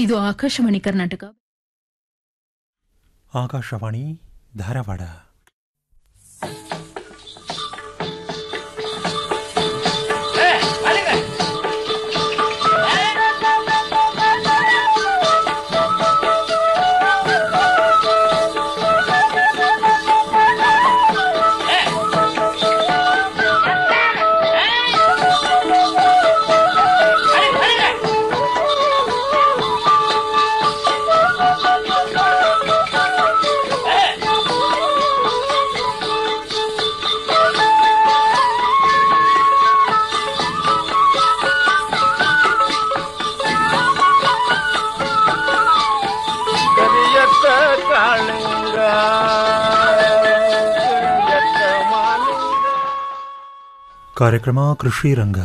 ಇದು ಆಕಾಶವಾಣಿ ಕರ್ನಾಟಕ ಆಕಾಶವಾಣಿ ಧಾರವಾಡ ಕರಿಯತ್ತ ಕಾಳಿಂಗ ಕರಿಯತ್ತ ಮಾಲಿಂಗ ಕಾರ್ಯಕ್ರಮ ಕೃಷಿ ರಂಗ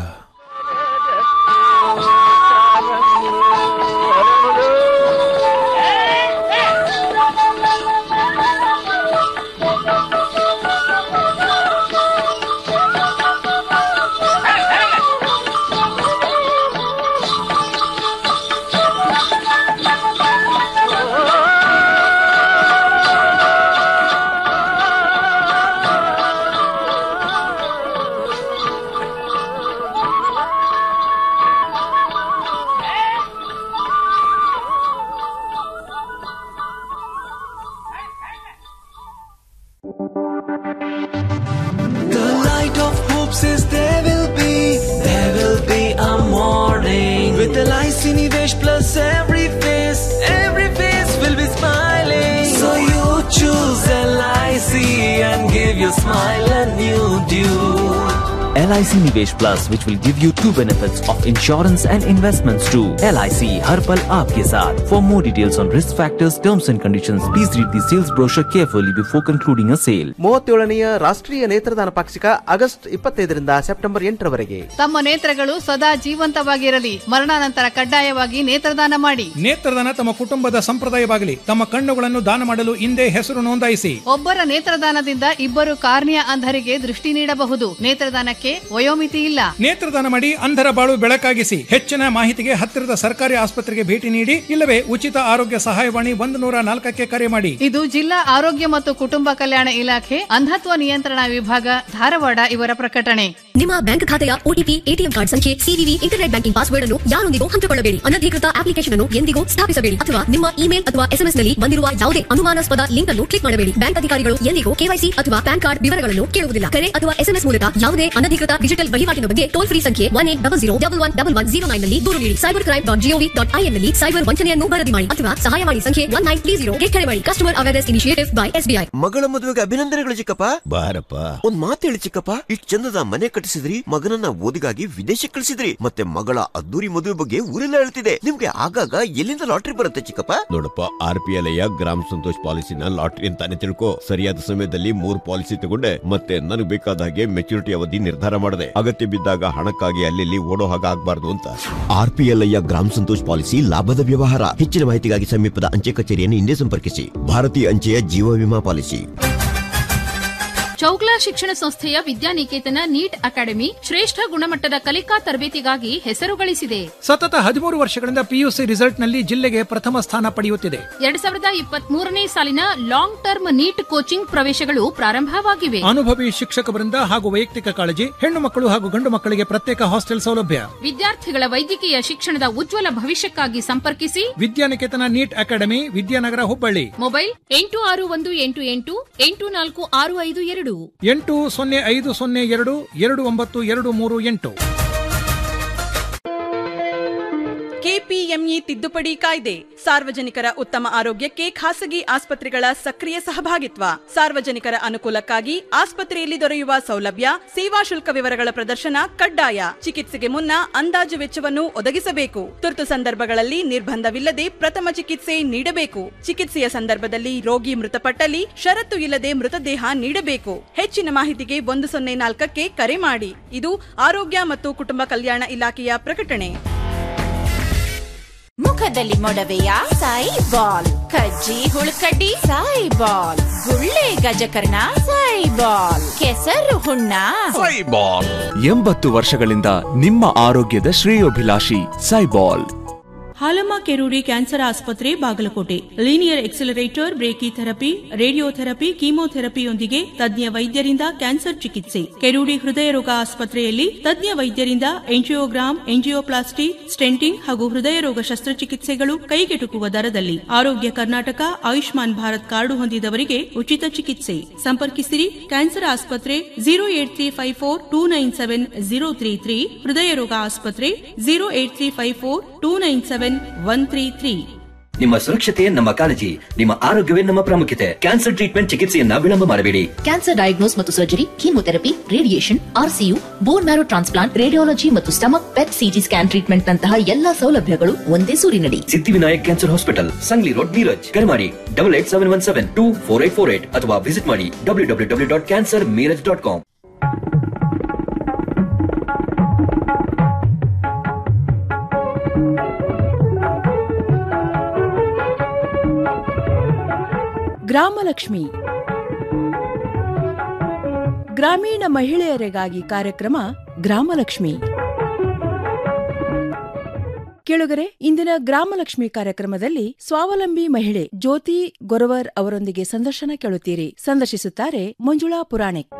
The light of hope says there will be, there will be a morning. With the LIC Nivesh plus every face, every face will be smiling. So you choose LIC and give your smile a new due. LIC Nivesh Plus, which will give you two benefits of insurance and investments too. LIC हर पल आपके साथ. For more details on risk factors, terms and conditions, please read the sales brochure carefully before concluding a sale. ಮೂವತ್ತೇಳನೆಯ ರಾಷ್ಟ್ರೀಯ ನೇತ್ರದಾನ ಪಾಕ್ಷಿಕ August ಇಪ್ಪತ್ತೈದರಿಂದ September ಎಂಟರವರೆಗೆ ತಮ್ಮ ನೇತ್ರಗಳು ಸದಾ ಜೀವಂತವಾಗಿರಲಿ ಮರಣಾನಂತರ ಕಡ್ಡಾಯವಾಗಿ ನೇತ್ರದಾನ ಮಾಡಿ ನೇತ್ರದಾನ ತಮ್ಮ ಕುಟುಂಬದ ಸಂಪ್ರದಾಯವಾಗಲಿ ತಮ್ಮ ಕಣ್ಣುಗಳನ್ನು ದಾನ ಮಾಡಲು ಹಿಂದೆ ಹೆಸರು ನೋಂದಾಯಿಸಿ ಒಬ್ಬರ ನೇತ್ರದಾನದಿಂದ ಇಬ್ಬರು ಕಾರ್ನಿಯ ಅಂಧರಿಗೆ ದೃಷ್ಟಿ ನೀಡಬಹುದು ನೇತ್ರದಾನಕ್ಕೆ ವಯೋಮಿತಿ ಇಲ್ಲ ನೇತ್ರದಾನ ಮಾಡಿ ಅಂಧರ ಬಾಳು ಬೆಳಕಾಗಿಸಿ ಹೆಚ್ಚಿನ ಮಾಹಿತಿಗೆ ಹತ್ತಿರದ ಸರ್ಕಾರಿ ಆಸ್ಪತ್ರೆಗೆ ಭೇಟಿ ನೀಡಿ ಇಲ್ಲವೇ ಉಚಿತ ಆರೋಗ್ಯ ಸಹಾಯವಾಣಿ ಒಂದು ನೂರ ನಾಲ್ಕಕ್ಕೆ ಕರೆ ಮಾಡಿ ಇದು ಜಿಲ್ಲಾ ಆರೋಗ್ಯ ಮತ್ತು ಕುಟುಂಬ ಕಲ್ಯಾಣ ಇಲಾಖೆ ಅಂಧತ್ವ ನಿಯಂತ್ರಣ ವಿಭಾಗ ಧಾರವಾಡ ಇವರ ಪ್ರಕಟಣೆ ನಿಮ್ಮ ಬ್ಯಾಂಕ್ ಖಾತೆಯ ಒಟಿಪಿ ಎಟಿಎಂ ಕಾರ್ಡ್ ಸಂಖ್ಯೆ ಸಿವಿವಿ ಇಂಟರ್ನೆಟ್ ಬ್ಯಾಂಕಿಂಗ್ ಪಾಸ್ವರ್ಡ್ ಅನ್ನು ಯಾರೊಂದಿಗೂ ಹಂಚಿಕೊಳ್ಳಬೇಡಿ ಅನಧಿಕೃತ ಅಪ್ಲಿಕೇಶನ್ ಅನ್ನು ಎಂದಿಗೂ ಸ್ಥಾಪಿಸಬೇಡಿ ಅಥವಾ ನಿಮ್ಮ ಇಮೇಲ್ ಅಥವಾ ಎಸ್ಎಂಎಸ್ ನಲ್ಲಿ ಬಂದಿರುವ ಯಾವುದೇ ಅನುಮಾನಾಸ್ಪದ ಲಿಂಕ್ ಅನ್ನು ಕ್ಲಿಕ್ ಮಾಡಬೇಡಿ ಬ್ಯಾಂಕ್ ಅಧಿಕಾರಿಗಳು ಎಂದಿಗೂ ಕೆವೈಸಿ ಅಥವಾ ಪ್ಯಾನ್ ಕಾರ್ಡ್ ವಿವರಗಳನ್ನು ಕೇಳುವುದಿಲ್ಲ ಕರೆ ಅಥವಾ ಎಸ್ಎಂಎಸ್ ಮೂಲಕ ಯಾವುದೇ ಅನಧಿಕೃತ ಡಿಜಿಟಲ್ ವಹಿವಾಟಿನ ಬಗ್ಗೆ ಟೋಲ್ ಫ್ರೀ ಸಂಖ್ಯೆ one eight double zero double one double one zero nine ನಲ್ಲಿ ದೂರು ನೀಡಿ cyber crime dot GOV dot IN ನಲ್ಲಿ ಸೈಬರ್ ವಂಚನೆಯನ್ನು ವರದಿ ಮಾಡಿ ಅಥವಾ ಸಹಾಯವಾಣಿ ಸಂಖ್ಯೆ ಒನ್ ನೈನ್ ತ್ರೀ ಜೀರೋ ಕರೆ ಮಾಡಿ customer awareness initiative by SBI ಮಗಳ ಮದುವೆಗೆ ಅಭಿನಂದನೆಗಳು ಚಿಕ್ಕಪ್ಪ ಬಾರಪ್ಪ ಒಂದ್ ಮಾತು ಹೇಳಿ ಚಿಕ್ಕಪ್ಪ ಇಷ್ಟ್ ಚಂದದ ಮನೆ ಕಟ್ಟಿಸಿದ್ರಿ ಮಗನನ್ನ ಓದಿಗಾಗಿ ವಿದೇಶಕ್ಕೆ ಕಳಿಸಿದ್ರಿ ಮತ್ತೆ ಮಗಳ ಅದ್ದೂರಿ ಮದುವೆ ಬಗ್ಗೆ ಊರೆಲ್ಲ ಹೇಳ್ತಿದೆ ನಿಮ್ಗೆ ಆಗಾಗ ಎಲ್ಲಿಂದ ಲಾಟ್ರಿ ಬರುತ್ತೆ ಚಿಕ್ಕಪ್ಪ ನೋಡಪ್ಪ ಆರ್ ಪಿ ಎಲ್ ಗ್ರಾಮ ಸಂತೋಷ್ ಪಾಲಿಸಿನ ಲಾಟ್ರಿ ಅಂತಾನೆ ತಿಳ್ಕೊ ಸರಿಯಾದ ಸಮಯದಲ್ಲಿ ಮೂರ್ ಪಾಲಿಸಿ ತಗೊಂಡೆ ಮತ್ತೆ ನನಗೆ ಬೇಕಾದ ಹಾಗೆ ಮೆಚುರಿಟಿ ಅವಧಿ ನಿರ್ಧಾರ ಮಾಡಿದೆ ಅಗತ್ಯ ಬಿದ್ದಾಗ ಹಣಕ್ಕಾಗಿ ಅಲ್ಲಿ ಓಡೋ ಹಾಗೆ ಆಗ್ಬಾರ್ದು ಅಂತ ಆರ್ ಪಿ ಎಲ್ ಗ್ರಾಮ ಸಂತೋಷ್ ಪಾಲಿಸಿ ಲಾಭದ ವ್ಯವಹಾರ ಹೆಚ್ಚಿನ ಮಾಹಿತಿಗಾಗಿ ಸಮೀಪದ ಅಂಚೆ ಕಚೇರಿಯನ್ನು ಹಿಂದೆ ಸಂಪರ್ಕಿಸಿ ಭಾರತೀಯ ಅಂಚೆಯ ಜೀವ ವಿಮಾ ಪಾಲಿಸಿ ಚೌಗ್ಲಾ ಶಿಕ್ಷಣ ಸಂಸ್ಥೆಯ ವಿದ್ಯಾನಿಕೇತನ ನೀಟ್ ಅಕಾಡೆಮಿ ಶ್ರೇಷ್ಠ ಗುಣಮಟ್ಟದ ಕಲಿಕಾ ತರಬೇತಿಗಾಗಿ ಹೆಸರು ಗಳಿಸಿದೆ ಸತತ ಹದಿಮೂರು ವರ್ಷಗಳಿಂದ ಪಿಯುಸಿ ರಿಸಲ್ಟ್ ನಲ್ಲಿ ಜಿಲ್ಲೆಗೆ ಪ್ರಥಮ ಸ್ಥಾನ ಪಡೆಯುತ್ತಿದೆ ಎರಡ್ ಸಾವಿರದ ಇಪ್ಪತ್ತ್ ಮೂರನೇ ಸಾಲಿನ ಲಾಂಗ್ ಟರ್ಮ್ ನೀಟ್ ಕೋಚಿಂಗ್ ಪ್ರವೇಶಗಳು ಪ್ರಾರಂಭವಾಗಿವೆ ಅನುಭವಿ ಶಿಕ್ಷಕ ವೃಂದ ಹಾಗೂ ವೈಯಕ್ತಿಕ ಕಾಳಜಿ ಹೆಣ್ಣು ಮಕ್ಕಳು ಹಾಗೂ ಗಂಡು ಮಕ್ಕಳಿಗೆ ಪ್ರತ್ಯೇಕ ಹಾಸ್ಟೆಲ್ ಸೌಲಭ್ಯ ವಿದ್ಯಾರ್ಥಿಗಳ ವೈದ್ಯಕೀಯ ಶಿಕ್ಷಣದ ಉಜ್ವಲ ಭವಿಷ್ಯಕ್ಕಾಗಿ ಸಂಪರ್ಕಿಸಿ Vidyaniketan NEET academy Vidyanagar Hubballi mobile ಎಂಟು ಆರು ಒಂದು ಎಂಟು ಎಂಟು ಎಂಟು ನಾಲ್ಕು ಆರು ಐದು ಎರಡು ಎಂಟು ಸೊನ್ನೆ ಐದು ಸೊನ್ನೆ ಎರಡು ಎರಡು ಒಂಬತ್ತು ಎರಡು ಮೂರು ಎಂಟು ಕೆಪಿಎಂಇ ತಿದ್ದುಪಡಿ ಕಾಯ್ದೆ ಸಾರ್ವಜನಿಕರ ಉತ್ತಮ ಆರೋಗ್ಯಕ್ಕೆ ಖಾಸಗಿ ಆಸ್ಪತ್ರೆಗಳ ಸಕ್ರಿಯ ಸಹಭಾಗಿತ್ವ ಸಾರ್ವಜನಿಕರ ಅನುಕೂಲಕ್ಕಾಗಿ ಆಸ್ಪತ್ರೆಯಲ್ಲಿ ದೊರೆಯುವ ಸೌಲಭ್ಯ ಸೇವಾ ಶುಲ್ಕ ವಿವರಗಳ ಪ್ರದರ್ಶನ ಕಡ್ಡಾಯ ಚಿಕಿತ್ಸೆಗೆ ಮುನ್ನ ಅಂದಾಜು ವೆಚ್ಚವನ್ನು ಒದಗಿಸಬೇಕು ತುರ್ತು ಸಂದರ್ಭಗಳಲ್ಲಿ ನಿರ್ಬಂಧವಿಲ್ಲದೆ ಪ್ರಥಮ ಚಿಕಿತ್ಸೆ ನೀಡಬೇಕು ಚಿಕಿತ್ಸೆಯ ಸಂದರ್ಭದಲ್ಲಿ ರೋಗಿ ಮೃತಪಟ್ಟಲ್ಲಿ ಷರತ್ತು ಇಲ್ಲದೆ ಮೃತದೇಹ ನೀಡಬೇಕು ಹೆಚ್ಚಿನ ಮಾಹಿತಿಗೆ ಒಂದು ಸೊನ್ನೆ ನಾಲ್ಕಕ್ಕೆ ಕರೆ ಮಾಡಿ ಇದು ಆರೋಗ್ಯ ಮತ್ತು ಕುಟುಂಬ ಕಲ್ಯಾಣ ಇಲಾಖೆಯ ಪ್ರಕಟಣೆ ಮುಖದಲ್ಲಿ ಮೊಡವೆಯ ಸಾಯಿ ಬಾಲ್ ಕಜ್ಜಿ ಹುಳುಕಡ್ಡಿ ಸಾಯಿ ಬಾಲ್ ಗುಳ್ಳೆ ಗಜಕರ್ಣ ಸಾಯಿ ಬಾಲ್ ಕೆಸರು ಹುಣ್ಣ ಎಂಬತ್ತು ವರ್ಷಗಳಿಂದ ನಿಮ್ಮ ಆರೋಗ್ಯದ ಶ್ರೇಯೋಭಿಲಾಷಿ ಸೈಬಾಲ್ ಹಾಲಮ್ಮ ಕೆರೂಡಿ ಕ್ಯಾನ್ಸರ್ ಆಸ್ಪತ್ರೆ Bagalkot linear accelerator brachytherapy radiotherapy ಕೀಮೋಥೆರಪಿಯೊಂದಿಗೆ ತಜ್ಞ ವೈದ್ಯರಿಂದ ಕ್ಯಾನ್ಸರ್ ಚಿಕಿತ್ಸೆ ಕೆರೂಡಿ ಹೃದಯ ರೋಗ ಆಸ್ಪತ್ರೆಯಲ್ಲಿ ತಜ್ಞ ವೈದ್ಯರಿಂದ ಎಂಜಿಯೋಗ್ರಾಮ್ ಎಂಜಿಯೋಪ್ಲಾಸ್ಟಿ ಸ್ಟೆಂಟಿಂಗ್ ಹಾಗೂ ಹೃದಯ ರೋಗ ಶಸ್ತ್ರಚಿಕಿತ್ಸೆಗಳು ಕೈಗೆಟುಕುವ ದರದಲ್ಲಿ ಆರೋಗ್ಯ ಕರ್ನಾಟಕ ಆಯುಷ್ಮಾನ್ ಭಾರತ್ ಕಾರ್ಡು ಹೊಂದಿದವರಿಗೆ ಉಚಿತ ಚಿಕಿತ್ಸೆ ಸಂಪರ್ಕಿಸಿರಿ ಕ್ಯಾನ್ಸರ್ ಆಸ್ಪತ್ರೆ zero eight three five four two nine seven zero three three ಹೃದಯ ರೋಗ ಆಸ್ಪತ್ರೆ zero eight three five four two nine seven one three three ನಿಮ್ಮ ಸುರಕ್ಷತೆ ನಮ್ಮ ಕಾಳಜಿ ನಿಮ್ಮ ಆರೋಗ್ಯವೇ ನಮ್ಮ ಪ್ರಾಮುಖ್ಯತೆ ಕ್ಯಾನ್ಸರ್ ಟ್ರೀಟ್ಮೆಂಟ್ ಚಿಕಿತ್ಸೆಯನ್ನ ವಿಳಂಬ ಮಾಡಬೇಡಿ ಕ್ಯಾನ್ಸರ್ ಡಯಾಗ್ನೋಸ್ ಮತ್ತು surgery chemotherapy radiation RCU bone marrow transplant radiology ಮತ್ತು stomach PET CT scan treatment ನಂತಹ ಎಲ್ಲಾ ಸೌಲಭ್ಯಗಳು ಒಂದೇ ಸೂರಿನಡಿ Siddhivinayak cancer hospital Sangli road Miraj ಕರೆ ಮಾಡಿ double eight seven one seven two four eight four eight ಅಥವಾ ವಿಸಿಟ್ ಮಾಡಿ W W W dot cancer Miraj dot com Gramalakshmi ಗ್ರಾಮೀಣ ಮಹಿಳೆಯರಿಗಾಗಿ ಕಾರ್ಯಕ್ರಮ ಗ್ರಾಮಲಕ್ಷ್ಮಿ ಕೇಳುಗರೆ ಇಂದಿನ ಗ್ರಾಮಲಕ್ಷ್ಮಿ ಕಾರ್ಯಕ್ರಮದಲ್ಲಿ ಸ್ವಾವಲಂಬಿ ಮಹಿಳೆ ಜ್ಯೋತಿ ಗೊರವರ್ ಅವರೊಂದಿಗೆ ಸಂದರ್ಶನ ಕೇಳುತ್ತೀರಿ ಸಂದರ್ಶಿಸುತ್ತಾರೆ ಮಂಜುಳಾ ಪುರಾಣಿಕ್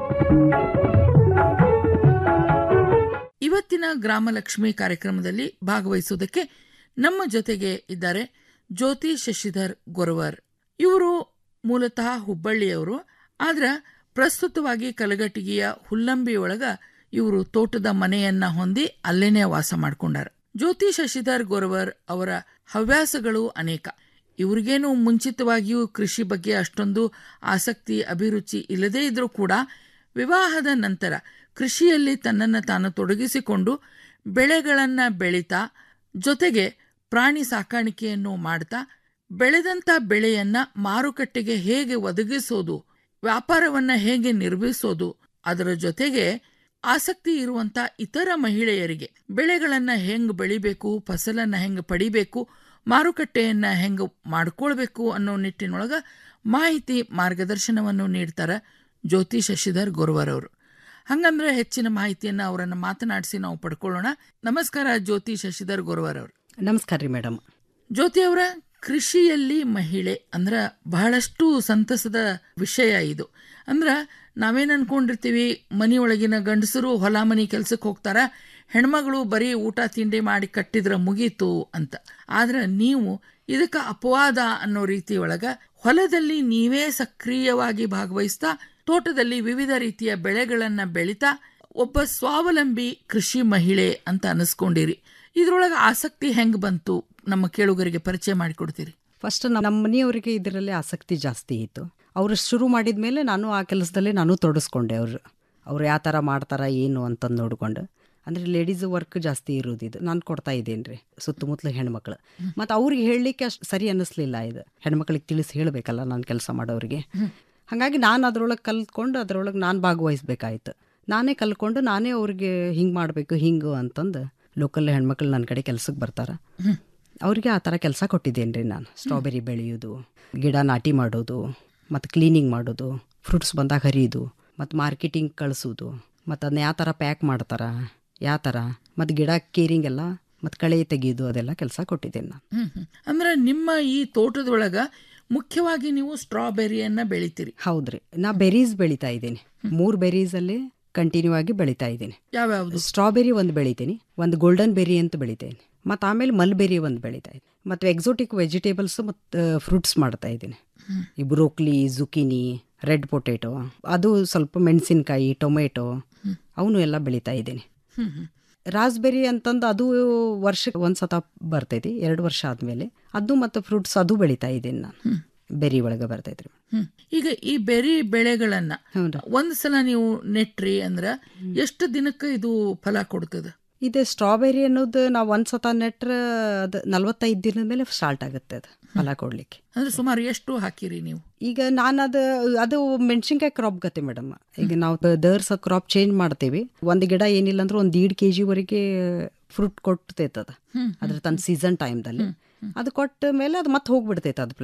ಇವತ್ತಿನ ಗ್ರಾಮಲಕ್ಷ್ಮಿ ಕಾರ್ಯಕ್ರಮದಲ್ಲಿ ಭಾಗವಹಿಸುವುದಕ್ಕೆ ನಮ್ಮ ಜೊತೆಗೆ ಇದ್ದಾರೆ ಜ್ಯೋತಿ ಶಶಿಧರ್ ಗೊರವರ್ ಇವರು ಮೂಲತಃ ಹುಬ್ಬಳ್ಳಿಯವರು ಆದ್ರೆ ಪ್ರಸ್ತುತವಾಗಿ ಕಲಗಟಿಗೆಯ ಹುಲ್ಲಂಬಿಯೊಳಗ ಇವರು ತೋಟದ ಮನೆಯನ್ನ ಹೊಂದಿ ಅಲ್ಲೇನೆ ವಾಸ ಮಾಡ್ಕೊಂಡಾರ ಜ್ಯೋತಿ ಶಶಿಧರ್ ಗೊರವರ್ ಅವರ ಹವ್ಯಾಸಗಳು ಅನೇಕ ಇವ್ರಿಗೇನು ಮುಂಚಿತವಾಗಿಯೂ ಕೃಷಿ ಬಗ್ಗೆ ಅಷ್ಟೊಂದು ಆಸಕ್ತಿ ಅಭಿರುಚಿ ಇಲ್ಲದೇ ಇದ್ರೂ ಕೂಡ ವಿವಾಹದ ನಂತರ ಕೃಷಿಯಲ್ಲಿ ತನ್ನನ್ನು ತಾನು ತೊಡಗಿಸಿಕೊಂಡು ಬೆಳೆಗಳನ್ನು ಬೆಳೀತಾ ಜೊತೆಗೆ ಪ್ರಾಣಿ ಸಾಕಾಣಿಕೆಯನ್ನು ಮಾಡ್ತಾ ಬೆಳೆದಂಥ ಬೆಳೆಯನ್ನ ಮಾರುಕಟ್ಟೆಗೆ ಹೇಗೆ ಒದಗಿಸೋದು ವ್ಯಾಪಾರವನ್ನ ಹೇಗೆ ನಿರ್ವಹಿಸೋದು ಅದರ ಜೊತೆಗೆ ಆಸಕ್ತಿ ಇರುವಂತ ಇತರ ಮಹಿಳೆಯರಿಗೆ ಬೆಳೆಗಳನ್ನ ಹೆಂಗ್ ಬೆಳಿಬೇಕು ಫಸಲನ್ನ ಹೆಂಗ್ ಪಡಿಬೇಕು ಮಾರುಕಟ್ಟೆಯನ್ನ ಹೆಂಗ್ ಮಾಡ್ಕೊಳ್ಬೇಕು ಅನ್ನೋ ನಿಟ್ಟಿನೊಳಗ ಮಾಹಿತಿ ಮಾರ್ಗದರ್ಶನವನ್ನು ನೀಡ್ತಾರ ಜ್ಯೋತಿ ಶಶಿಧರ್ ಗೊರವರ್ ಅವರು ಹಂಗಂದ್ರೆ ಹೆಚ್ಚಿನ ಮಾಹಿತಿಯನ್ನ ಅವರನ್ನ ಮಾತನಾಡಿಸಿ ನಾವು ಪಡ್ಕೊಳ್ಳೋಣ ನಮಸ್ಕಾರ ಜ್ಯೋತಿ ಶಶಿಧರ್ ಗೊರವರ್ ಅವರು ನಮಸ್ಕಾರ ರೀ ಮೇಡಮ್ ಜ್ಯೋತಿ ಅವರ ಕೃಷಿಯಲ್ಲಿ ಮಹಿಳೆ ಅಂದ್ರ ಬಹಳಷ್ಟು ಸಂತಸದ ವಿಷಯ ಇದು ಅಂದ್ರ ನಾವೇನ್ ಅನ್ಕೊಂಡಿರ್ತೀವಿ ಮನೆಯೊಳಗಿನ ಗಂಡಸರು ಹೊಲ ಮನಿ ಕೆಲ್ಸಕ್ಕೆ ಹೋಗ್ತಾರ ಹೆಣ್ಮಗಳು ಬರೀ ಊಟ ತಿಂಡಿ ಮಾಡಿ ಕಟ್ಟಿದ್ರ ಮುಗೀತು ಅಂತ ಆದ್ರೆ ನೀವು ಇದಕ್ಕೆ ಅಪವಾದ ಅನ್ನೋ ರೀತಿ ಒಳಗ ಹೊಲದಲ್ಲಿ ನೀವೇ ಸಕ್ರಿಯವಾಗಿ ಭಾಗವಹಿಸ್ತಾ ತೋಟದಲ್ಲಿ ವಿವಿಧ ರೀತಿಯ ಬೆಳೆಗಳನ್ನ ಬೆಳಿತಾ ಒಬ್ಬ ಸ್ವಾವಲಂಬಿ ಕೃಷಿ ಮಹಿಳೆ ಅಂತ ಅನಿಸ್ಕೊಂಡಿರಿ ಇದ್ರೊಳಗೆ ಆಸಕ್ತಿ ಹೆಂಗ್ ಬಂತು ನಮ್ಮ ಕೇಳುಗರಿಗೆ ಪರಿಚಯ ಮಾಡಿಕೊಡ್ತೀರಿ ಫಸ್ಟ್ ನಮ್ಮ ಮನೆಯವರಿಗೆ ಇದರಲ್ಲಿ ಆಸಕ್ತಿ ಜಾಸ್ತಿ ಇತ್ತು ಅವರು ಶುರು ಮಾಡಿದ ಮೇಲೆ ನಾನು ಆ ಕೆಲಸದಲ್ಲಿ ನಾನು ತೊಡಸ್ಕೊಂಡೆ ಅವರು ಅವ್ರು ಯಾವ ಥರ ಮಾಡ್ತಾರ ಏನು ಅಂತಂದು ನೋಡ್ಕೊಂಡು ಅಂದರೆ ಲೇಡೀಸ್ ವರ್ಕ್ ಜಾಸ್ತಿ ಇರೋದು ಇದು ನಾನು ಕೊಡ್ತಾ ಇದ್ದೇನೆ ರೀ ಸುತ್ತಮುತ್ತಲು ಹೆಣ್ಮಕ್ಳು ಮತ್ತು ಅವ್ರಿಗೆ ಹೇಳಲಿಕ್ಕೆ ಅಷ್ಟು ಸರಿ ಅನ್ನಿಸ್ಲಿಲ್ಲ ಇದು ಹೆಣ್ಮಕ್ಳಿಗೆ ತಿಳಿಸಿ ಹೇಳಬೇಕಲ್ಲ ನಾನು ಕೆಲಸ ಮಾಡೋರಿಗೆ ಹಾಗಾಗಿ ನಾನು ಅದರೊಳಗೆ ಕಲ್ತ್ಕೊಂಡು ಅದರೊಳಗೆ ನಾನು ಭಾಗವಹಿಸ್ಬೇಕಾಯ್ತು ನಾನೇ ಕಲ್ತ್ಕೊಂಡು ನಾನೇ ಅವ್ರಿಗೆ ಹಿಂಗೆ ಮಾಡಬೇಕು ಹಿಂಗೆ ಅಂತಂದು ಲೋಕಲ್ ಹೆಣ್ಮಕ್ಳು ನನ್ನ ಕಡೆ ಕೆಲ್ಸಕ್ಕೆ ಬರ್ತಾರೆ ಅವ್ರಿಗೆ ಆ ಥರ ಕೆಲಸ ಕೊಟ್ಟಿದ್ದೇನೆ ರೀ ನಾನು ಸ್ಟ್ರಾಬೆರಿ ಬೆಳೆಯೋದು ಗಿಡ ನಾಟಿ ಮಾಡೋದು ಮತ್ತು ಕ್ಲೀನಿಂಗ್ ಮಾಡೋದು ಫ್ರೂಟ್ಸ್ ಬಂದಾಗ ಹರಿಯೋದು ಮತ್ತು ಮಾರ್ಕೆಟಿಂಗ್ ಕಳಿಸೋದು ಮತ್ತು ಅದನ್ನ ಯಾವ ಥರ ಪ್ಯಾಕ್ ಮಾಡ್ತಾರೆ ಯಾವ ಥರ ಮತ್ತು ಗಿಡ ಕೇರಿಂಗ್ ಎಲ್ಲ ಮತ್ತು ಕಳೆ ತೆಗೆಯೋದು ಅದೆಲ್ಲ ಕೆಲಸ ಕೊಟ್ಟಿದ್ದೇನೆ ನಾನು ಹ್ಮ್ ಹ್ಮ್. ಅಂದ್ರೆ ನಿಮ್ಮ ಈ ತೋಟದೊಳಗ ಮುಖ್ಯವಾಗಿ ನೀವು ಸ್ಟ್ರಾಬೆರಿಯನ್ನ ಬೆಳಿತೀರಿ ಹೌದ್ರಿ ನಾ ಬೆರೀಸ್ ಬೆಳಿತಾ ಇದ್ದೀನಿ ಮೂರು ಬೆರೀಸಲ್ಲಿ ಕಂಟಿನ್ಯೂ ಆಗಿ ಬೆಳಿತಾ ಇದ್ದೀನಿ ಯಾವ್ಯಾವ್ದು ಸ್ಟ್ರಾಬೆರಿ ಒಂದು ಬೆಳಿತೀನಿ ಒಂದು ಗೋಲ್ಡನ್ ಬೆರಿ ಅಂತ ಬೆಳಿತೇನೆ ಮತ್ತು ಆಮೇಲೆ ಮಲ್ಬೆರಿ ಒಂದು ಬೆಳಿತಾ ಇದ್ದೀನಿ ಮತ್ತು ಎಕ್ಸೋಟಿಕ್ ವೆಜಿಟೇಬಲ್ಸ್ ಮತ್ತು ಫ್ರೂಟ್ಸ್ ಮಾಡ್ತಾ ಇದ್ದೀನಿ ಈ ಬ್ರೋಕ್ಲಿ ಜುಕಿನಿ ರೆಡ್ ಪೊಟೇಟೊ ಅದು ಸ್ವಲ್ಪ ಮೆಣಸಿನ್ಕಾಯಿ ಟೊಮೆಟೊ ಅವನು ಎಲ್ಲ ಬೆಳಿತಾ ಇದ್ದೀನಿ ಹ್ಮ್ ಹ್ಮ್. ರಾಸ್ಬೆರಿ ಅಂತಂದು ಅದು ವರ್ಷಕ್ಕೆ ಒಂದು ಸತ ಬರ್ತೈತಿ ಎರಡು ವರ್ಷ ಆದಮೇಲೆ ಅದು ಮತ್ತು ಫ್ರೂಟ್ಸ್ ಅದು ಬೆಳಿತಾ ಇದ್ದೀನಿ ನಾನು ಬೆರಿ ಒಳಗೆ ಬರ್ತೈತ್ರಿ ಹ್ಮ್. ಈಗ ಈ ಬೆರಿ ಬೆಳೆಗಳನ್ನ ಒಂದ್ ಸಲ ನೀವು ನೆಟ್ರಿ ಅಂದ್ರ ಎಷ್ಟು ದಿನಕ್ಕೆ ಇದು ಫಲ ಕೊಡ್ತದ ಇದು ಸ್ಟ್ರಾಬೆರಿ ಅನ್ನೋದು ನಾವು ಒಂದು ಸತ ನೆಟ್ರೆ ಅದು ನಲ್ವತ್ತೈದು ದಿನದ ಮೇಲೆ ಸ್ಟಾರ್ಟ್ ಆಗುತ್ತೆ ಅದು ಫಲ ಕೊಡ್ಲಿಕ್ಕೆ ಅಂದ್ರೆ ಸುಮಾರು ಎಷ್ಟು ಹಾಕಿರಿ ನೀವು ಈಗ ನಾನು ಅದು ಅದು ಮೆಣಸಿನ್ಕಾಯಿ ಕ್ರಾಪ್ ಗತೆ ಮೇಡಮ್ ಈಗ ನಾವು ದರ್ಸ ಕ್ರಾಪ್ ಚೇಂಜ್ ಮಾಡ್ತೀವಿ ಒಂದು ಗಿಡ ಏನಿಲ್ಲ ಅಂದ್ರೆ ಒಂದು ದೀಡ್ ಕೆ ಜಿವರೆಗೆ ಫ್ರೂಟ್ ಕೊಡ್ತೈತೆ ಅದು ಹ್ಮ್, ಅದ್ರ ತನ್ನ ಸೀಸನ್ ಟೈಮ್ದಲ್ಲಿ ಅದು ಕೊಟ್ಟ ಮೇಲೆ ಅದು ಮತ್ತೆ ಹೋಗ್ಬಿಡ್ತೈತೆ ಅದು ಪ್ಲಾಂಟ್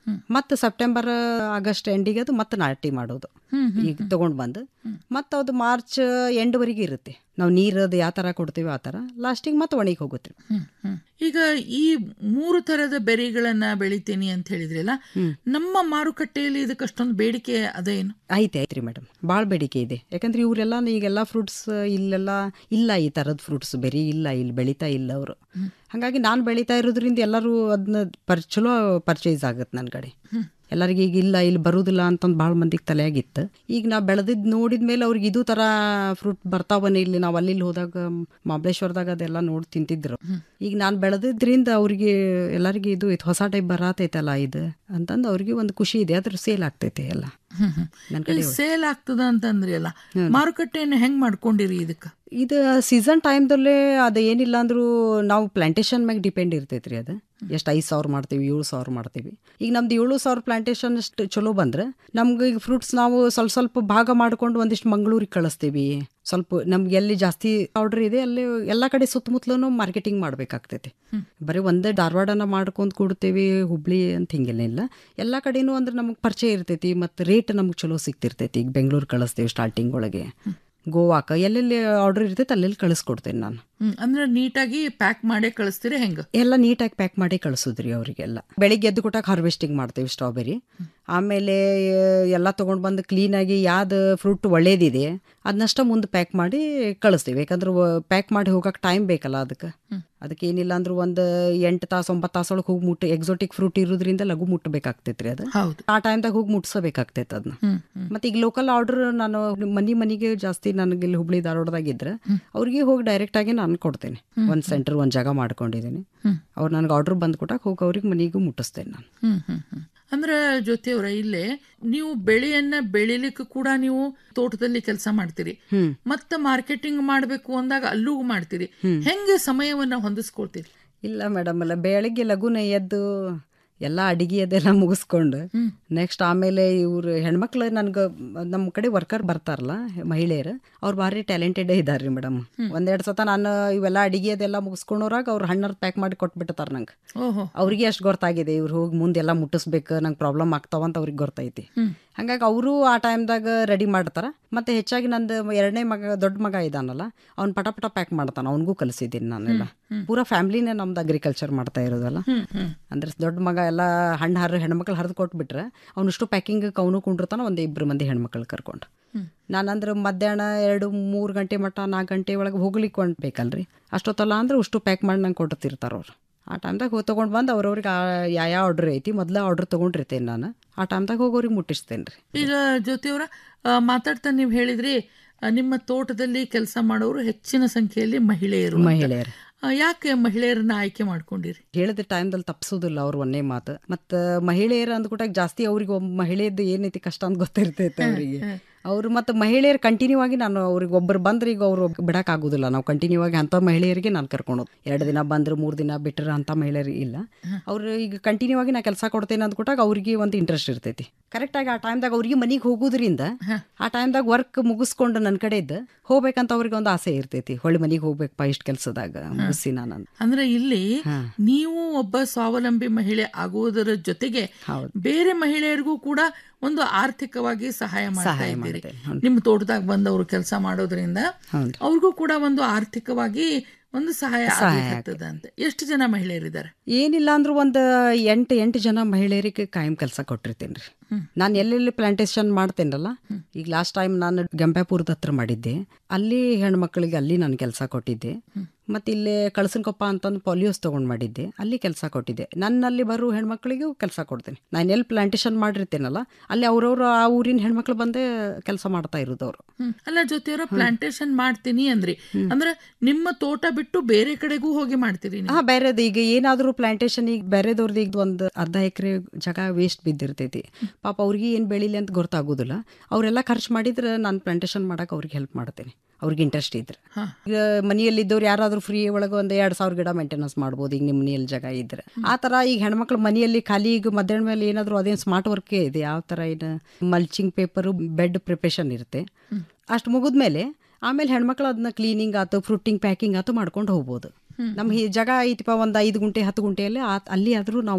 ಮತ್ತೆ ಸೆಪ್ಟೆಂಬರ್ ಆಗಸ್ಟ್ ಎಂಡಿಗೆ ಅದು ಮತ್ತೆ ನಾಟಿ ಮಾಡೋದು ಹ್ಮ್, ಹ್ಮ್, ಈಗ ತಗೊಂಡ್ ಬಂದು ಮತ್ತೆ ಅದು ಮಾರ್ಚ್ ಎಂಡ್ವರೆಗೆ ಇರುತ್ತೆ ನಾವು ನೀರು ಅದು ಯಾವ ಥರ ಕೊಡ್ತೀವಿ ಆ ಥರ ಲಾಸ್ಟಿಗೆ ಮತ್ತೆ ಒಣಗಿ ಹೋಗುತ್ತೆ ಹ್ಮ್, ಹ್ಮ್. ಈಗ ಈ ಮೂರು ತರದ ಬೆರಿಗಳನ್ನ ಬೆಳಿತೀನಿ ಅಂತ ಹೇಳಿದ್ರಲ್ಲ ನಮ್ಮ ಮಾರುಕಟ್ಟೆಯಲ್ಲಿ ಇದಕ್ಕೆ ಅಷ್ಟೊಂದು ಬೇಡಿಕೆ ಅದೇನು ಐತೆ ಐತ್ರಿ ಮೇಡಮ್ ಭಾಳ ಬೇಡಿಕೆ ಇದೆ ಯಾಕಂದ್ರೆ ಇವರೆಲ್ಲ ಈಗೆಲ್ಲ ಫ್ರೂಟ್ಸ್ ಇಲ್ಲೆಲ್ಲ ಇಲ್ಲ ಈ ಥರದ ಫ್ರೂಟ್ಸ್ ಬೆರಿ ಇಲ್ಲ ಇಲ್ಲಿ ಬೆಳೀತಾ ಇಲ್ಲ ಅವರು ಹಾಗಾಗಿ ನಾನು ಬೆಳೀತಾ ಇರೋದ್ರಿಂದ ಎಲ್ಲರೂ ಅದನ್ನ ಪರ್ ಚಲೋ ಪರ್ಚೇಸ್ ಆಗುತ್ತೆ ನನ್ನ ಕಡೆ ಎಲ್ಲರಿಗೆ ಈಗ ಇಲ್ಲ ಇಲ್ಲಿ ಬರುದಿಲ್ಲ ಅಂತಂದು ಭಾಳ ಮಂದಿಗೆ ತಲೆಯಾಗಿತ್ತು ಈಗ ನಾವು ಬೆಳೆದಿದ್ದು ನೋಡಿದ ಮೇಲೆ ಅವ್ರಿಗೆ ಇದು ಥರ ಫ್ರೂಟ್ ಬರ್ತಾವನೆ ಇಲ್ಲಿ ನಾವು ಅಲ್ಲಿ ಇಲ್ಲಿ ಹೋದಾಗ ಮಹಾಬಲೇಶ್ವರದಾಗ ಅದೆಲ್ಲ ನೋಡಿ ತಿಂತಿದ್ರು ಈಗ ನಾನು ಬೆಳೆದಿದ್ರಿಂದ ಅವ್ರಿಗೆ ಎಲ್ಲರಿಗೆ ಇದು ಇದು ಹೊಸ ಟೈಪ್ ಬರತೈತಲ್ಲ ಇದು ಅಂತಂದು ಅವ್ರಿಗೆ ಒಂದು ಖುಷಿ ಇದೆ ಅದ್ರ ಸೇಲ್ ಆಗ್ತೈತೆ ಎಲ್ಲ ನನ್ನ ಕಡೆ ಸೇಲ್ ಆಗ್ತದ ಅಂತಂದ್ರಿ ಅಲ್ಲ ಮಾರುಕಟ್ಟೆಯನ್ನು ಹೆಂಗ್ ಮಾಡ್ಕೊಂಡಿರಿ ಇದಕ್ಕೆ ಇದು ಸೀಸನ್ ಟೈಮ್ದಲ್ಲೇ ಅದು ಏನಿಲ್ಲ ಅಂದ್ರೂ ನಾವು ಪ್ಲಾಂಟೇಶನ್ ಮ್ಯಾಗ ಡಿಪೆಂಡ್ ಇರ್ತೈತ್ರಿ ಅದು ಎಷ್ಟು ಐದು ಸಾವಿರ ಮಾಡ್ತೀವಿ ಏಳು ಸಾವಿರ ಮಾಡ್ತೀವಿ ಈಗ ನಮ್ದು ಏಳು ಸಾವಿರ ಪ್ಲಾಂಟೇಶನ್ ಅಷ್ಟು ಚಲೋ ಬಂದ್ರೆ ನಮ್ಗೆ ಈಗ ಫ್ರೂಟ್ಸ್ ನಾವು ಸ್ವಲ್ಪ ಸ್ವಲ್ಪ ಭಾಗ ಮಾಡ್ಕೊಂಡು ಒಂದಿಷ್ಟು ಮಂಗಳೂರಿಗೆ ಕಳಿಸ್ತೀವಿ ಸ್ವಲ್ಪ ನಮ್ಗೆ ಎಲ್ಲಿ ಜಾಸ್ತಿ ಆರ್ಡರ್ ಇದೆ ಅಲ್ಲಿ ಎಲ್ಲ ಕಡೆ ಸುತ್ತಮುತ್ತಲೂ ಮಾರ್ಕೆಟಿಂಗ್ ಮಾಡ್ಬೇಕಾಗ್ತೈತಿ ಬರೀ ಒಂದೇ ಧಾರವಾಡನ ಮಾಡ್ಕೊಂಡು ಕೊಡ್ತೀವಿ ಹುಬ್ಳಿ ಅಂತ ಹಿಂಗೆಲ್ಲ ಇಲ್ಲ ಎಲ್ಲ ಕಡೆನೂ ಅಂದ್ರೆ ನಮಗೆ ಪರಿಚಯ ಇರ್ತೈತಿ ಮತ್ತು ರೇಟ್ ನಮ್ಗೆ ಚಲೋ ಸಿಗ್ತಿರ್ತೈತಿ ಈಗ ಬೆಂಗಳೂರು ಕಳಿಸ್ತೀವಿ ಸ್ಟಾರ್ಟಿಂಗ್ ಒಳಗೆ ಗೋವಾಕ ಎಲ್ಲೆಲ್ಲಿ ಆರ್ಡರ್ ಇರ್ತೈತೆ ಅಲ್ಲೆಲ್ಲಿ ಕಳಿಸ್ಕೊಡ್ತೇನೆ ನಾನು ಹ್ಮ್ ಅಂದ್ರೆ ನೀಟಾಗಿ ಪ್ಯಾಕ್ ಮಾಡೇ ಕಳಿಸ್ತೀರಿ ಹೆಂಗ ಎಲ್ಲ ನೀಟಾಗಿ ಪ್ಯಾಕ್ ಮಾಡಿ ಕಳಿಸೋದ್ರಿ ಅವರಿಗೆಲ್ಲ ಬೆಳಿಗ್ಗೆ ಎದ್ದು ಕೊಟ್ಟಾಗ ಹಾರ್ವೆಸ್ಟಿಂಗ್ ಮಾಡ್ತೀವಿ ಸ್ಟ್ರಾಬೆರಿ ಆಮೇಲೆ ಎಲ್ಲ ತೊಗೊಂಡು ಬಂದು ಕ್ಲೀನಾಗಿ ಯಾವ್ದು ಫ್ರೂಟ್ ಒಳ್ಳೇದಿದೆ ಅದನ್ನಷ್ಟ ಮುಂದೆ ಪ್ಯಾಕ್ ಮಾಡಿ ಕಳಿಸ್ತೀವಿ ಯಾಕಂದ್ರೆ ಪ್ಯಾಕ್ ಮಾಡಿ ಹೋಗಕ್ಕೆ ಟೈಮ್ ಬೇಕಲ್ಲ ಅದಕ್ಕೆ ಅದಕ್ಕೆ ಏನಿಲ್ಲ ಅಂದ್ರೆ ಒಂದು ಎಂಟು ತಾಸು ಒಂಬತ್ತು ತಾಸೊಳಗೆ ಹೋಗಿ ಮುಟ್ಟ ಎಕ್ಸೋಟಿಕ್ ಫ್ರೂಟ್ ಇರೋದ್ರಿಂದ ಲಘು ಮುಟ್ಟಬೇಕಾಗ್ತೈತ್ರಿ ಅದು ಹೌದು ಆ ಟೈಮ್ದಾಗ ಹೋಗಿ ಮುಟ್ಸಬೇಕಾಗ್ತೈತೆ ಅದನ್ನ ಹ್ಮ್ ಹ್ಮ್. ಮತ್ತೆ ಈಗ ಲೋಕಲ್ ಆರ್ಡರ್ ನಾನು ಮನಿ ಮನಿಗೆ ಜಾಸ್ತಿ ನನಗೆ ಇಲ್ಲಿ ಹುಬ್ಳಿ ಧಾರವಾಡದಾಗಿದ್ರೆ ಅವ್ರಿಗೆ ಹೋಗಿ ಡೈರೆಕ್ಟ್ ಆಗಿ ನಾನು ಕೊಡ್ತೇನೆ ಒಂದ್ ಸೆಂಟರ್ ಒಂದ್ ಜಾಗ ಮಾಡ್ಕೊಂಡಿದ್ದೀನಿ ಹ್ಮ್. ಅವ್ರು ನನಗೆ ಆರ್ಡರ್ ಬಂದ್ ಕೊಟ್ಟಾಗ ಹೋಗಿ ಅವ್ರಿಗೆ ಮನಿಗೂ ಮುಟ್ಟಿಸ್ತೇನೆ ನಾನು ಹ್ಮ್ ಹ್ಮ್ ಹ್ಮ್. ಅಂದ್ರೆ ಜ್ಯೋತಿಯವರ ಇಲ್ಲೇ ನೀವು ಬೆಳೆಯನ್ನ ಬೆಳಿಲಿಕ್ಕೆ ಕೂಡ ನೀವು ತೋಟದಲ್ಲಿ ಕೆಲಸ ಮಾಡ್ತೀರಿ ಹ್ಮ್. ಮತ್ತೆ ಮಾರ್ಕೆಟಿಂಗ್ ಮಾಡ್ಬೇಕು ಅಂದಾಗ ಅಲ್ಲೂ ಮಾಡ್ತೀರಿ ಹೆಂಗೆ ಸಮಯವನ್ನ ಹೊಂದಿಸ್ಕೊಳ್ತೀರಿ ಇಲ್ಲ ಮೇಡಮ್ ಅಲ್ಲ ಬೆಳಗ್ಗೆ ಲಘುನ ಎದ್ದು ಎಲ್ಲ ಅಡಿಗೆ ಅದೆಲ್ಲ ಮುಗಿಸ್ಕೊಂಡು ನೆಕ್ಸ್ಟ್ ಆಮೇಲೆ ಇವ್ರು ಹೆಣ್ಮಕ್ಳು ನನ್ಗೆ ನಮ್ಮ ಕಡೆ ವರ್ಕರ್ ಬರ್ತಾರಲ್ಲ ಮಹಿಳೆಯರು ಅವ್ರು ಭಾರಿ ಟ್ಯಾಲೆಂಟೆಡ್ ಇದ್ದಾರೆ ಮೇಡಮ್ ಒಂದೆರಡು ಸತ ನಾನು ಇವೆಲ್ಲ ಅಡಿಗೆ ಅದೆಲ್ಲ ಮುಗಿಸ್ಕೊಂಡೋರಾಗ ಅವ್ರು ಹಣ್ಣರ್ ಪ್ಯಾಕ್ ಮಾಡಿ ಕೊಟ್ಬಿಡ್ತಾರೆ ನಂಗೆ ಓಹೋ ಅವ್ರಿಗೆ ಅಷ್ಟು ಗೊತ್ತಾಗಿದೆ ಇವ್ರು ಹೋಗಿ ಮುಂದೆಲ್ಲ ಮುಟ್ಟಿಸ್ಬೇಕು ನಂಗೆ ಪ್ರಾಬ್ಲಮ್ ಆಗ್ತಾವ ಅಂತ ಅವ್ರಿಗೆ ಗೊತ್ತೈತಿ ಹಂಗಾಗಿ ಅವರು ಆ ಟೈಮ್ದಾಗ ರೆಡಿ ಮಾಡ್ತಾರ ಮತ್ತೆ ಹೆಚ್ಚಾಗಿ ನಂದು ಎರಡನೇ ಮಗ ದೊಡ್ಡ ಮಗ ಇದಾನಲ್ಲ ಅವ್ನು ಪಟ ಪಟ ಪ್ಯಾಕ್ ಮಾಡ್ತಾನ ಅವನಿಗೂ ಕಲಿಸಿದ್ದೀನಿ ನಾನೆಲ್ಲ ಪೂರಾ ಫ್ಯಾಮಿಲಿನೇ ನಮ್ದು ಅಗ್ರಿಕಲ್ಚರ್ ಮಾಡ್ತಾ ಇರೋದಲ್ಲ ಅಂದ್ರೆ ದೊಡ್ಡ ಮಗ ಎಲ್ಲ ಹಣ್ಣು ಹರ ಹೆಣ್ಮಕ್ಳು ಹರಿದು ಕೊಟ್ಬಿಟ್ರೆ ಅವನಷ್ಟು ಪ್ಯಾಕಿಂಗ್ ಅವನು ಕುಂಡಿರ್ತಾನ ಒಂದು ಇಬ್ರು ಮಂದಿ ಹೆಣ್ಮಕ್ಳು ಕರ್ಕೊಂಡು ನಾನಂದ್ರೆ ಮಧ್ಯಾಹ್ನ ಎರಡು ಮೂರು ಗಂಟೆ ಮಟ್ಟ ನಾಲ್ಕು ಗಂಟೆ ಒಳಗೆ ಹೋಗ್ಲಿಕ್ಕೆ ಹೊಂಟ್ ಬೇಕಲ್ರಿ ಅಷ್ಟೊತ್ತಲ್ಲ ಅಂದ್ರೆ ಅಷ್ಟು ಪ್ಯಾಕ್ ಮಾಡಿ ನಂಗೆ ಕೊಟ್ಟಿರ್ತಾರೆ ಅವ್ರು ಆ ಟೈಮ್ದಾಗ ಹೋಗಿ ತೊಗೊಂಡು ಬಂದು ಅವ್ರವ್ರಿಗೆ ಯಾವ ಯಾವ ಆರ್ಡ್ರ್ ಐತಿ ಮೊದಲೇ ಆರ್ಡ್ರ್ ತೊಗೊಂಡಿರ್ತೇನೆ ನಾನು ಆ ಟೈಮ್ದಾಗ ಹೋಗಿ ಅವ್ರಿಗೆ ಮುಟ್ಟಿಸ್ತೇನೆ ರೀ ಈಗ ಜ್ಯೋತಿಯವರ ಮಾತಾಡ್ತಾ ನೀವು ಹೇಳಿದ್ರಿ ಆ, ನಿಮ್ಮ ತೋಟದಲ್ಲಿ ಕೆಲಸ ಮಾಡೋರು ಹೆಚ್ಚಿನ ಸಂಖ್ಯೆಯಲ್ಲಿ ಮಹಿಳೆಯರು ಅಂತ. ಮಹಿಳೆಯರು. ಆ, ಯಾಕೆ ಮಹಿಳೆಯರನ್ನ ಆಯ್ಕೆ ಮಾಡ್ಕೊಂಡಿರಿ ಹೇಳಿದ ಟೈಮ್ದಲ್ಲಿ ತಪ್ಸೋದಿಲ್ಲ ಅವ್ರು ಒಂದೇ ಮಾತು ಮತ್ತು ಮಹಿಳೆಯರು ಅಂದ್ಕೊಟ್ಟಾಗ ಜಾಸ್ತಿ ಅವ್ರಿಗೆ ಒಬ್ಬ ಮಹಿಳೆಯದ್ದು ಏನೈತಿ ಕಷ್ಟ ಅಂತ ಗೊತ್ತಿರ್ತೈತೆ ಅವರಿಗೆ ಅವ್ರು ಮತ್ತು ಮಹಿಳೆಯರು ಕಂಟಿನ್ಯೂ ಆಗಿ ನಾನು ಅವ್ರಿಗೆ ಒಬ್ಬರು ಬಂದ್ರೆ ಈಗ ಅವರು ಬಿಡೋಕ್ಕಾಗೋದಿಲ್ಲ ನಾವು ಕಂಟಿನ್ಯೂ ಆಗಿ ಅಂಥ ಮಹಿಳೆಯರಿಗೆ ನಾನು ಕರ್ಕೊಂಡು ಎರಡು ದಿನ ಬಂದ್ರೆ ಮೂರು ದಿನ ಬಿಟ್ಟರೆ ಅಂಥ ಮಹಿಳೆಯರು ಇಲ್ಲ ಅವ್ರು ಈಗ ಕಂಟಿನ್ಯೂ ಆಗಿ ನಾ ಕೆಲಸ ಕೊಡ್ತೇನೆ ಅಂದ್ಕೊಟ್ಟಾಗ ಅವ್ರಿಗೆ ಒಂದು ಇಂಟ್ರೆಸ್ಟ್ ಇರ್ತೈತಿ ಕರೆಕ್ಟಾಗಿ ಆ ಟೈಮ್ದಾಗ ಅವ್ರಿಗೆ ಮನೆಗೆ ಹೋಗೋದ್ರಿಂದ ಆ ಟೈಮ್ದಾಗ ವರ್ಕ್ ಮುಗಿಸ್ಕೊಂಡು ನನ್ನ ಕಡೆ ಇದ್ದು ಹೋಗ್ಬೇಕಂತ ಅವ್ರಿಗೆ ಒಂದು ಆಸೆ ಇರ್ತೈತಿ ಹೊಳ್ಳಿ ಮನೆಗೆ ಹೋಗ್ಬೇಕಪ್ಪ ಇಷ್ಟು ಕೆಲಸದಾಗ ಮುಗಿಸಿ ನಾನು ಅಂದ್ರೆ ಇಲ್ಲಿ ನೀವು ಒಬ್ಬ ಸ್ವಾವಲಂಬಿ ಮಹಿಳೆ ಆಗುವುದರ ಜೊತೆಗೆ ಬೇರೆ ಮಹಿಳೆಯರಿಗೂ ಕೂಡ ಒಂದು ಆರ್ಥಿಕವಾಗಿ ಸಹಾಯ ಮಾಡ್ತಾ ಸಹಾಯ ಇದ್ದೀರಿ ಮಾಡ್ತೇನೆ, ಹೌದು. ನಿಮ್ಮ ತೋಟದಾಗ ಬಂದವರು ಕೆಲಸ ಮಾಡೋದ್ರಿಂದ ಹೌದು. ಅವ್ರಿಗೂ ಕೂಡ ಒಂದು ಆರ್ಥಿಕವಾಗಿ ಒಂದು ಸಹಾಯ ಸಹಾಯ ಆಗ್ತದ ಅಂತ ಎಷ್ಟು ಜನ ಮಹಿಳೆಯರಿದ್ದಾರೆ ಏನಿಲ್ಲ ಅಂದ್ರೂ ಒಂದು ಎಂಟು ಎಂಟು ಜನ ಮಹಿಳೆಯರಿಗೆ ಕಾಯಂ ಕೆಲಸ ಕೊಟ್ಟಿರ್ತೇನೆ ರೀ ನಾನು ಎಲ್ಲೆಲ್ಲಿ ಪ್ಲಾಂಟೇಶನ್ ಮಾಡ್ತೇನಲ್ಲ ಈಗ ಲಾಸ್ಟ್ ಟೈಮ್ ನಾನು ಗಂಪ್ಯಾಪುರದ ಹತ್ರ ಮಾಡಿದ್ದೆ ಅಲ್ಲಿ ಹೆಣ್ಮಕ್ಳಿಗೆ ಅಲ್ಲಿ ನಾನು ಕೆಲಸ ಕೊಟ್ಟಿದ್ದೆ ಮತ್ತು ಇಲ್ಲಿ ಕಳಸನಕೊಪ್ಪ ಅಂತಂದು ಪಾಲಿಯೋಸ್ ತೊಗೊಂಡು ಮಾಡಿದ್ದೆ ಅಲ್ಲಿ ಕೆಲಸ ಕೊಟ್ಟಿದ್ದೆ ನನ್ನಲ್ಲಿ ಬರೋ ಹೆಣ್ಮಕ್ಳಿಗೂ ಕೆಲಸ ಕೊಡ್ತೇನೆ ನಾನು ಎಲ್ಲಿ ಪ್ಲಾಂಟೇಶನ್ ಮಾಡಿರ್ತೇನಲ್ಲ ಅಲ್ಲಿ ಅವ್ರವ್ರು ಆ ಊರಿನ ಹೆಣ್ಮಕ್ಳು ಬಂದೇ ಕೆಲಸ ಮಾಡ್ತಾ ಇರೋದು ಅವರು ಹ್ಮ್. ಅಲ್ಲ ಜೊತೆಯವರ ಪ್ಲಾಂಟೇಶನ್ ಮಾಡ್ತೀನಿ ಅಂದ್ರಿ ಅಂದ್ರೆ ನಿಮ್ಮ ತೋಟ ಬಿಟ್ಟು ಬೇರೆ ಕಡೆಗೂ ಹೋಗಿ ಮಾಡ್ತೀರಿ ನೀವು? ಹಾ ಬೇರೆದು ಈಗ ಏನಾದರೂ ಪ್ಲಾಂಟೇಶನ್ ಈಗ ಬೇರೆದವ್ರದ್ದು ಈಗ ಒಂದು ಅರ್ಧ ಎಕರೆ ಜಾಗ ವೇಸ್ಟ್ ಬಿದ್ದಿರ್ತೈತಿ ಪಾಪ ಅವ್ರಿಗೆ ಏನು ಬೆಳಿಲಿ ಅಂತ ಗೊತ್ತಾಗೋದಿಲ್ಲ ಅವರೆಲ್ಲ ಖರ್ಚು ಮಾಡಿದ್ರೆ ನಾನು ಪ್ಲಾಂಟೇಶನ್ ಮಾಡಕ್ಕೆ ಅವ್ರಿಗೆ ಹೆಲ್ಪ್ ಮಾಡ್ತೇನೆ ಅವ್ರಿಗೆ ಇಂಟ್ರೆಸ್ಟ್ ಇದ್ರೆ ಈಗ ಮನೆಯಲ್ಲಿದ್ದವ್ರು ಯಾರಾದರೂ ಫ್ರೀ ಒಳಗೆ ಒಂದು ಎರಡು ಸಾವಿರ ಗಿಡ ಮೇಂಟೆನೆನ್ಸ್ ಮಾಡ್ಬೋದು ಈಗ ನಿಮ್ಮ ಮನೆಯಲ್ಲಿ ಜಾಗ ಇದ್ರೆ ಆ ಥರ ಈಗ ಹೆಣ್ಮಕ್ಳು ಮನೆಯಲ್ಲಿ ಖಾಲಿ ಈಗ ಮಧ್ಯಾಹ್ನ ಮೇಲೆ ಏನಾದರೂ ಅದೇನು ಸ್ಮಾರ್ಟ್ ವರ್ಕೇ ಇದೆ ಯಾವ ಥರ ಏನು ಮಲ್ಚಿಂಗ್ ಪೇಪರು ಬೆಡ್ ಪ್ರಿಪ್ರೇಷನ್ ಇರುತ್ತೆ ಅಷ್ಟು ಮುಗಿದ್ಮೇಲೆ ಆಮೇಲೆ ಹೆಣ್ಮಕ್ಳು ಅದನ್ನ ಕ್ಲೀನಿಂಗ್ ಆಯ್ತು ಫ್ರೂಟಿಂಗ್ ಪ್ಯಾಕಿಂಗ್ ಆಯ್ತು ಮಾಡ್ಕೊಂಡು ಹೋಗ್ಬೋದು ನಮ್ಮ ಈ ಜಾಗ ಐತಿಪ್ಪ ಒಂದು ಐದು ಗುಂಟೆ ಹತ್ತು ಗುಂಟೆಯಲ್ಲಿ ಆ ಅಲ್ಲಿ ಆದರೂ ನಾವು